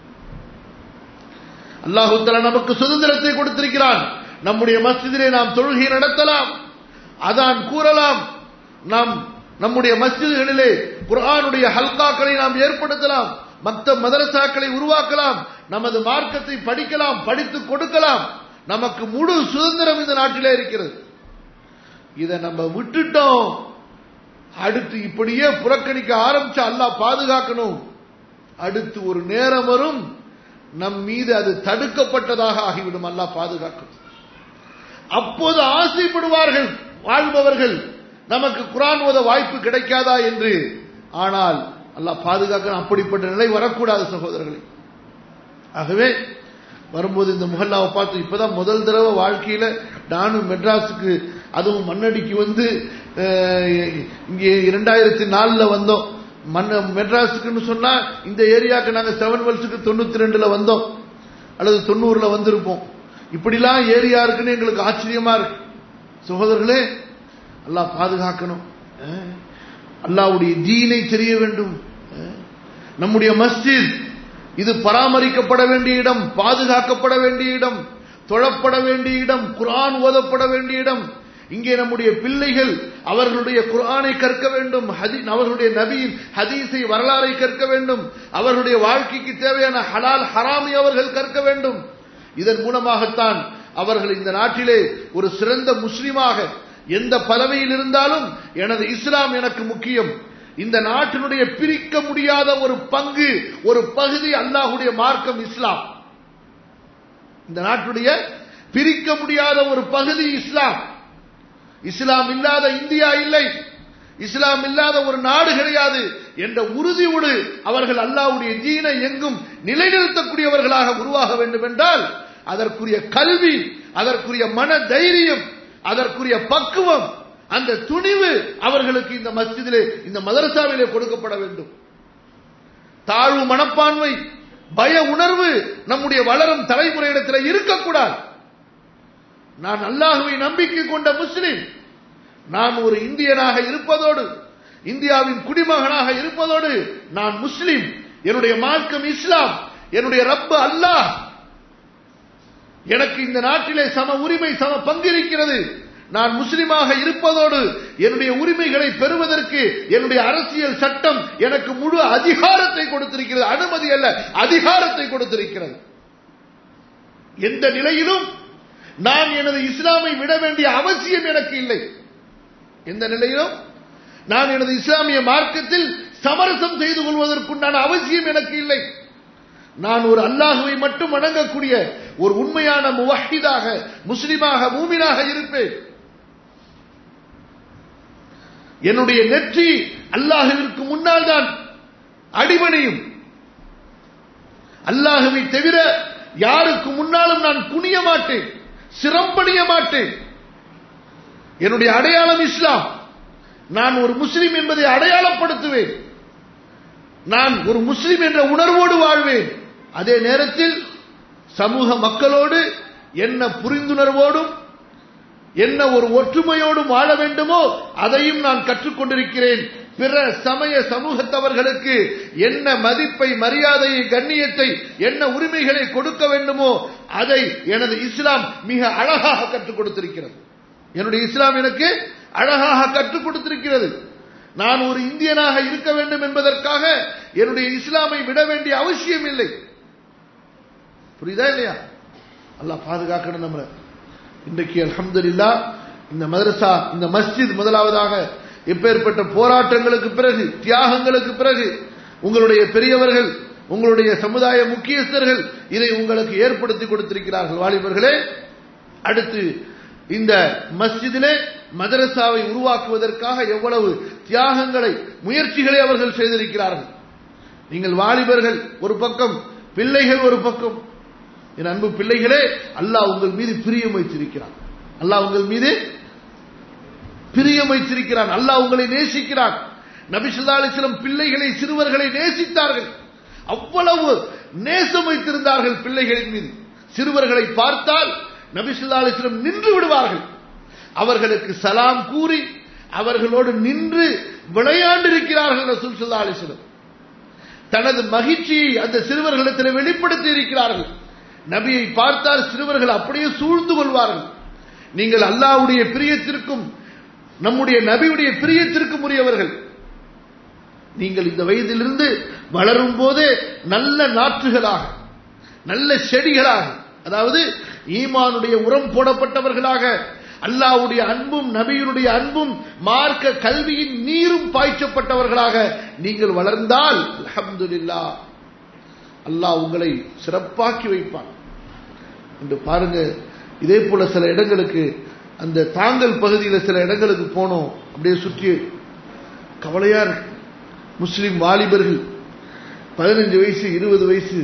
அல்லாஹு தஆலா நமக்கு சுதந்திரத்தை கொடுத்திருக்கிறான் நம்முடைய மஸ்ஜிதிலே நாம் தொழுகை நடத்தலாம் அதான் கூறலாம் நாம் நம்முடைய மஸ்ஜிதுகளிலே குர்ஆனுடைய ஹல்காக்களை நாம் ஏற்படுத்தலாம் மற்ற மதரசாக்களை உருவாக்கலாம் நமது மார்க்கத்தை படிக்கலாம் படித்து கொடுக்கலாம் நமக்கு முழு சுதந்திரம் இந்த நாட்டிலே இருக்கிறது இதை நம்ம விட்டுட்டோம் அடுத்து இப்படியே புறக்கணிக்க ஆரம்பிச்சா அல்லாஹ் பாதுகாக்கணும் அடுத்து ஒரு நேரம் வரும் நம் மீது அது தடுக்கப்பட்டதாக ஆகிவிடும் அல்லாஹ் பாதுகாக்கணும் அப்போது ஆசைப்படுவார்கள் வாழ்பவர்கள் நமக்கு குரான் ஓத வாய்ப்பு கிடைக்காதா என்று ஆனால் அல்லாஹ் பாதுகாக்க அப்படிப்பட்ட நிலை வரக்கூடாது சகோதரர்களே ஆகவே வரும்போது இந்த முகல்லாவை பார்த்து இப்பதான் முதல் தடவை வாழ்க்கையில நானும் மெட்ராஸுக்கு அதுவும் மண்ணடிக்கு வந்து அஹ், இங்கே இரண்டாயிரத்தி நாலுல வந்தோம் மண் மெட்ராஸுக்குன்னு சொன்னா இந்த ஏரியாவுக்கு நாங்க செவன் வெல்ஸுக்கு தொண்ணூத்தி ரெண்டுல வந்தோம் அல்லது தொண்ணூறுல வந்திருப்போம் இப்படிலாம் ஏரியா இருக்குன்னு எங்களுக்கு ஆச்சரியமா இருக்கு சகோதரர்களே அல்லாஹ் பாதுகாக்கணும் அஹ், அல்லாஹ்வுடைய தீனை தெரிய வேண்டும் அஹ், நம்முடைய மஸ்ஜித் இது பராமரிக்கப்பட வேண்டிய இடம் பாதுகாக்கப்பட வேண்டிய இடம் தொழப்பட வேண்டிய இடம் குர்ஆன் ஓதப்பட வேண்டிய இடம் இங்கே நம்முடைய பிள்ளைகள் அவர்களுடைய குர்ஆனை கற்க வேண்டும் ஹதி- அவர்களுடைய நபியின் ஹதீஸை வரலாறை கற்க வேண்டும் அவர்களுடைய வாழ்க்கைக்கு தேவையான ஹலால் ஹராமை அவர்கள் கற்க வேண்டும் இதன் மூலமாகத்தான் அவர்கள் இந்த நாட்டிலே ஒரு சிறந்த முஸ்லிமாக எந்த பதவியில் இருந்தாலும் எனது இஸ்லாம் எனக்கு முக்கியம் இந்த நாட்டினுடைய பிரிக்க முடியாத ஒரு பங்கு ஒரு பகுதி அல்லாஹ்வுடைய மார்க்கம் இஸ்லாம் இந்த நாட்டுடைய பிரிக்க முடியாத ஒரு பகுதி இஸ்லாம் இஸ்லாம் இல்லாத இந்தியா இல்லை இஸ்லாம் இல்லாத ஒரு நாடு கிடையாது என்ற உறுதியோடு அவர்கள் அல்லாஹ்வுடைய தீனை எங்கும் நிலைநிறுத்தக்கூடியவர்களாக உருவாக வேண்டும் என்றால் அதற்குரிய கல்வி அதற்குரிய மன தைரியம் அதற்குரிய பக்குவம் அந்த துணிவு அவர்களுக்கு இந்த மஸ்ஜிதிலே இந்த மதரசாவிலே கொடுக்கப்பட வேண்டும் தாழ்வு மனப்பான்மை பய உணர்வு நம்முடைய வளரும் தலைமுறையிடத்தில் இருக்கக்கூடாது நான் அல்லாஹுவை நம்பிக்கை கொண்ட முஸ்லிம் நான் ஒரு இந்தியனாக இருப்பதோடு இந்தியாவின் குடிமகனாக இருப்பதோடு நான் முஸ்லிம் என்னுடைய மார்க்கம் இஸ்லாம் என்னுடைய ரப்பு அல்லாஹ் எனக்கு இந்த நாட்டிலே சம உரிமை சம பங்கு இருக்கிறது நான் முஸ்லிமாக இருப்பதோடு என்னுடைய உரிமைகளை பெறுவதற்கு என்னுடைய அரசியல் சட்டம் எனக்கு முழு அதிகாரத்தை கொடுத்திருக்கிறது அனுமதி அல்ல அதிகாரத்தை கொடுத்திருக்கிறது எந்த நிலையிலும் நான் எனது இஸ்லாமை விட வேண்டிய அவசியம் எனக்கு இல்லை எந்த நிலையிலும் நான் எனது இஸ்லாமிய மார்க்கத்தில் சமரசம் செய்து கொள்வதற்குண்டான அவசியம் எனக்கு இல்லை நான் ஒரு அல்லாஹுவை மட்டும் வணங்கக்கூடிய ஒரு உண்மையான முவஹிதாக முஸ்லிமாக மூமினாக இருப்பேன் என்னுடைய நெற்றி அல்லாஹுவிற்கு முன்னால் தான் அடிபணியும் அல்லாஹுவை தவிர யாருக்கு முன்னாலும் நான் குனிய மாட்டேன் சிரம்பணிய மாட்டேன் என்னுடைய அடையாளம் இஸ்லாம் நான் ஒரு முஸ்லிம் என்பதை அடையாளப்படுத்துவேன் நான் ஒரு முஸ்லிம் என்ற உணர்வோடு வாழ்வேன் அதே நேரத்தில் சமூக மக்களோடு என்ன புரிந்துணர்வோடும் என்ன ஒரு ஒற்றுமையோடும் வாழ வேண்டுமோ அதையும் நான் கற்றுக்கொண்டிருக்கிறேன் பிற சமய சமூகத்தவர்களுக்கு என்ன மதிப்பை மரியாதையை கண்ணியத்தை என்ன உரிமைகளை கொடுக்க வேண்டுமோ அதை எனது இஸ்லாம் மிக அழகாக கற்றுக் கொடுத்திருக்கிறது என்னுடைய இஸ்லாம் எனக்கு அழகாக கற்றுக் கொடுத்திருக்கிறது நான் ஒரு இந்தியனாக இருக்க வேண்டும் என்பதற்காக என்னுடைய இஸ்லாமை விட வேண்டிய அவசியம் இல்லை புரியுதா இல்லையா அல்லாஹ் பாதுகாக்கணும் நம்மள இன்றைக்கு அல்ஹம்துலில்லா இந்த மதரசா இந்த மஸ்ஜித் முதலாவதாக எப்பேற்பட்ட போராட்டங்களுக்கு பிறகு தியாகங்களுக்கு பிறகு உங்களுடைய பெரியவர்கள் உங்களுடைய சமுதாய முக்கியஸ்தர்கள் இதை உங்களுக்கு ஏற்படுத்தி கொடுத்திருக்கிறார்கள் வாலிபர்களே அடுத்து இந்த மஸ்ஜிதிலே மதரசாவை உருவாக்குவதற்காக எவ்வளவு தியாகங்களை முயற்சிகளை அவர்கள் செய்திருக்கிறார்கள் நீங்கள் வாலிபர்கள் ஒரு பக்கம் பிள்ளைகள் ஒரு பக்கம் என் அன்பு பிள்ளைகளே அல்லாஹ் உங்கள் மீது பிரியம் வைத்திருக்கிறான் அல்லாஹ் உங்கள் மீது பிரியம் வைத்திருக்கிறான் அல்லாஹ் உங்களை நேசிக்கிறான் நபிசுல்லா அலிஸ்லம் பிள்ளைகளை சிறுவர்களை நேசித்தார்கள் அவ்வளவு நேசம் வைத்திருந்தார்கள் பிள்ளைகளின் மீது சிறுவர்களை பார்த்தால் நபிசுல்லா அலிஸ்லம் நின்று விடுவார்கள் அவர்களுக்கு சலாம் கூறி அவர்களோடு நின்று விளையாண்டிருக்கிறார்கள் ரசூல் சுல்லா அலிஸ்லம் தனது மகிழ்ச்சியை அந்த சிறுவர்களிடத்தில் வெளிப்படுத்தி இருக்கிறார்கள் நபியை பார்த்தால் சிறுவர்கள் அப்படியே சூழ்ந்து கொள்வார்கள் நீங்கள் அல்லாவுடைய பிரியத்திற்கும் நம்முடைய நபியுடைய பிரியத்திற்கும் உரியவர்கள் நீங்கள் இந்த வயதிலிருந்து வளரும் போதே நல்ல நாற்றுகளாக நல்ல செடிகளாக அதாவது ஈமானுடைய உரம் போடப்பட்டவர்களாக அல்லாவுடைய அன்பும் நபியினுடைய அன்பும் மார்க்க கல்வியின் நீரும் பாய்ச்சப்பட்டவர்களாக நீங்கள் வளர்ந்தால் அலமதுல்லா அல்லாஹ் உங்களை சிறப்பாக்கி வைப்பான் என்று பாருங்க இதே போல சில இடங்களுக்கு அந்த தாங்கல் பகுதியில் சில இடங்களுக்கு போனோம் அப்படியே சுற்றி கவலையா இருக்கு முஸ்லிம் வாலிபர்கள் பதினஞ்சு வயசு இருபது வயசு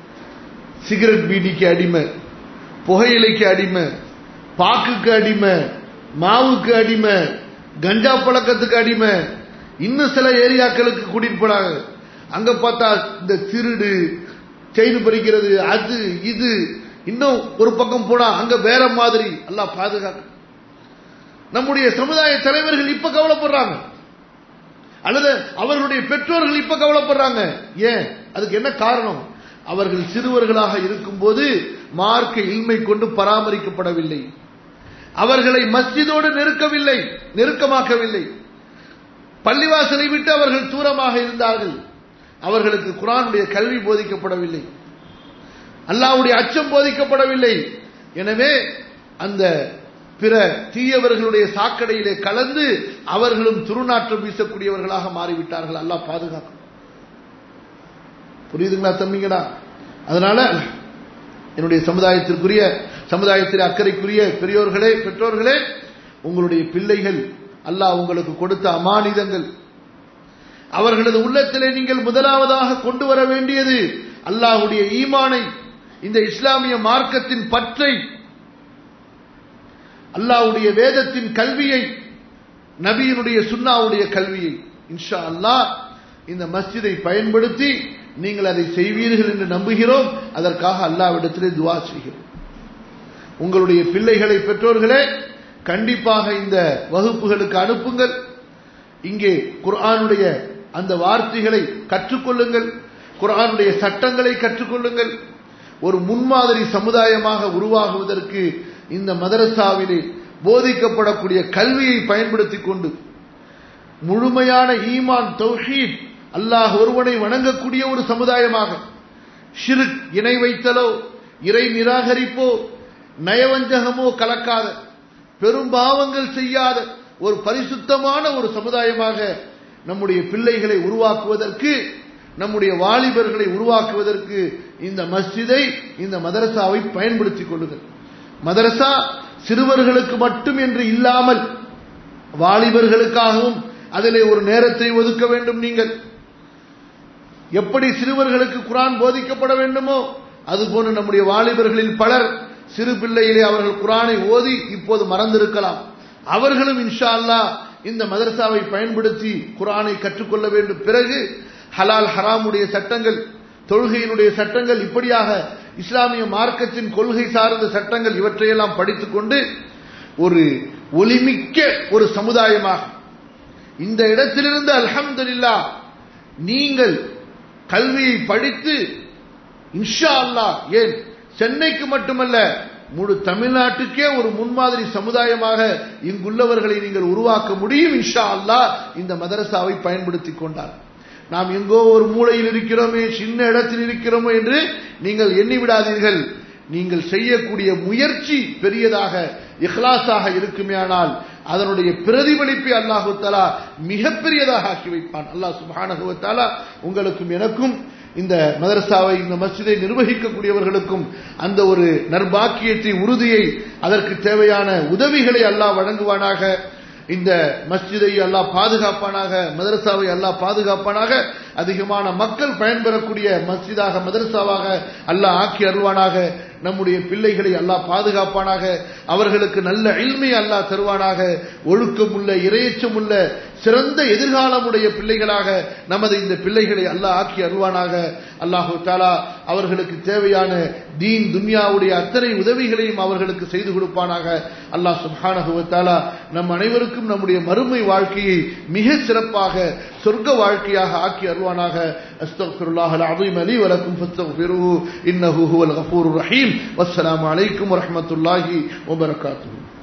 சிகரெட் பீடிக்கு அடிமை புகையிலைக்கு அடிமை பாக்குக்கு அடிமை மாவுக்கு அடிமை கஞ்சா பழக்கத்துக்கு அடிமை இன்னும் சில ஏரியாக்களுக்கு கூட்டிட்டு போனாங்க அங்க பார்த்தா இந்த திருடு செயின் பறிக்கிறது அது இது இன்னும் ஒரு பக்கம் போனா அங்க வேற மாதிரி எல்லாம் பாதுகாக்க நம்முடைய சமுதாய தலைவர்கள் இப்ப கவலைப்படுறாங்க அல்லது அவர்களுடைய பெற்றோர்கள் இப்ப கவலைப்படுறாங்க ஏன் அதுக்கு என்ன காரணம் அவர்கள் சிறுவர்களாக இருக்கும்போது மார்க்க இல்மை கொண்டு பராமரிக்கப்படவில்லை அவர்களை மஸ்ஜிதோடு நெருக்கவில்லை நெருக்கமாக்கவில்லை பள்ளிவாசலை விட்டு அவர்கள் தூரமாக இருந்தார்கள் அவர்களுக்கு குரானுடைய கல்வி போதிக்கப்படவில்லை அல்லாவுடைய அச்சம் போதிக்கப்படவில்லை எனவே அந்த பிற தீயவர்களுடைய சாக்கடையிலே கலந்து அவர்களும் துருநாற்றம் வீசக்கூடியவர்களாக மாறிவிட்டார்கள் அல்லாஹ் பாதுகாக்கும் புரியுதுங்களா தம்பிங்கடா அதனால என்னுடைய சமுதாயத்திற்குரிய சமுதாயத்தில் அக்கறைக்குரிய பெரியோர்களே பெற்றோர்களே உங்களுடைய பிள்ளைகள் அல்லாஹ் உங்களுக்கு கொடுத்த அமானிதங்கள் அவர்களது உள்ளத்திலே நீங்கள் முதலாவதாக கொண்டு வர வேண்டியது அல்லாஹுடைய ஈமானை இந்த இஸ்லாமிய மார்க்கத்தின் பற்றை அல்லாஹ்வுடைய வேதத்தின் கல்வியை நபியினுடைய சுன்னாவுடைய கல்வியை இன்ஷா அல்லாஹ் இந்த மஸ்ஜிதை பயன்படுத்தி நீங்கள் அதை செய்வீர்கள் என்று நம்புகிறோம் அதற்காக அல்லாவிடத்திலே துவா செய்கிறோம் உங்களுடைய பிள்ளைகளை பெற்றோர்களே கண்டிப்பாக இந்த வகுப்புகளுக்கு அனுப்புங்கள் இங்கே குர்ஆனுடைய அந்த வார்த்தைகளை கற்றுக்கொள்ளுங்கள் குர்ஆனுடைய சட்டங்களை கற்றுக்கொள்ளுங்கள் ஒரு முன்மாதிரி சமுதாயமாக உருவாகுவதற்கு இந்த மதரசாவிலே போதிக்கப்படக்கூடிய கல்வியை பயன்படுத்திக் கொண்டு முழுமையான ஈமான் தௌஹீத் அல்லாஹ் ஒருவனை வணங்கக்கூடிய ஒரு சமுதாயமாக ஷிருக் இணை வைத்தலோ இறை நிராகரிப்போ நயவஞ்சகமோ கலக்காத பெரும் பாவங்கள் செய்யாத ஒரு பரிசுத்தமான ஒரு சமுதாயமாக நம்முடைய பிள்ளைகளை உருவாக்குவதற்கு நம்முடைய வாலிபர்களை உருவாக்குவதற்கு இந்த மஸ்ஜிதை இந்த மதரசாவை பயன்படுத்திக் கொள்ளுங்கள் மதரசா சிறுவர்களுக்கு மட்டும் என்று இல்லாமல் வாலிபர்களுக்காகவும் அதிலே ஒரு நேரத்தை ஒதுக்க வேண்டும் நீங்கள் எப்படி சிறுவர்களுக்கு குரான் போதிக்கப்பட வேண்டுமோ அதுபோன்று நம்முடைய வாலிபர்களில் பலர் சிறு பிள்ளையிலே அவர்கள் குரானை ஓதி இப்போது மறந்திருக்கலாம் அவர்களும் இன்ஷா அல்லாஹ் இந்த மதரசாவை பயன்படுத்தி குரானை கற்றுக்கொள்ள வேண்டும் பிறகு ஹலால் ஹராமுடைய சட்டங்கள் தொழுகையினுடைய சட்டங்கள் இப்படியாக இஸ்லாமிய மார்க்கத்தின் கொள்கை சார்ந்த சட்டங்கள் இவற்றையெல்லாம் படித்துக்கொண்டு ஒரு ஒளிமிக்க ஒரு சமுதாயமாக இந்த இடத்திலிருந்து அல்ஹம்துலில்லா நீங்கள் கல்வியை படித்து இன்ஷா அல்லாஹ் ஏன் சென்னைக்கு மட்டுமல்ல முழு தமிழ்நாட்டுக்கே ஒரு முன்மாதிரி சமுதாயமாக இங்குள்ளவர்களை நீங்கள் உருவாக்க முடியும் இன்ஷா அல்லாஹ் இந்த மதரசாவை பயன்படுத்திக் கொண்டார் நாம் எங்கோ ஒரு மூலையில் இருக்கிறோமே சின்ன இடத்தில் இருக்கிறோமோ என்று நீங்கள் எண்ணி விடாதீர்கள் நீங்கள் செய்யக்கூடிய முயற்சி பெரியதாக இஹ்லாஸாக இருக்குமேயானால் அதனுடைய பிரதிபலிப்பை அல்லாஹு தாலா மிகப்பெரியதாக ஆக்கி வைப்பான் அல்லாஹ் சுபானகுவ தாலா உங்களுக்கும் எனக்கும் இந்த மதரசாவை இந்த மஸ்ஜிதை நிர்வகிக்கக்கூடியவர்களுக்கும் அந்த ஒரு நற்பாக்கியத்தை உறுதியை அதற்கு தேவையான உதவிகளை அல்லாஹ் வழங்குவானாக இந்த மஸ்ஜிதை அல்லாஹ் பாதுகாப்பானாக மதரசாவை அல்லாஹ் பாதுகாப்பானாக அதிகமான மக்கள் பயன்பெறக்கூடிய மஸ்ஜிதாக மதரசாவாக அல்லாஹ் ஆக்கி அருள்வானாக நம்முடைய பிள்ளைகளை அல்லாஹ் பாதுகாப்பானாக அவர்களுக்கு நல்ல இல்மை அல்லாஹ் தருவானாக ஒழுக்கமுள்ள இரையச்சமுள்ள சிறந்த எதிர்காலமுடைய பிள்ளைகளாக நமது இந்த பிள்ளைகளை அல்லாஹ் ஆக்கி அருள்வானாக அல்லாஹு தாலா அவர்களுக்கு தேவையான தீன் துன்யாவுடைய அத்தனை உதவிகளையும் அவர்களுக்கு செய்து கொடுப்பானாக அல்லாஹ் சுப்ஹானஹு தாலா நம் அனைவருக்கும் நம்முடைய மறுமை வாழ்க்கையை மிக சிறப்பாக சொர்க்க வாழ்க்கையாக ஆக்கி அருள்வானாக அஸ்தக்ஃபிருல்லாஹ் அல்-அஸீம் லி வ லக்கும் ஃபஸ்தக்ஃபிருஹு இன்னஹு ஹுவல் கஃபூருர் ரஹீம் வஸ்ஸலாமு அலைக்கும் வரஹ்மத்துல்லாஹி வ பரகாத்துஹு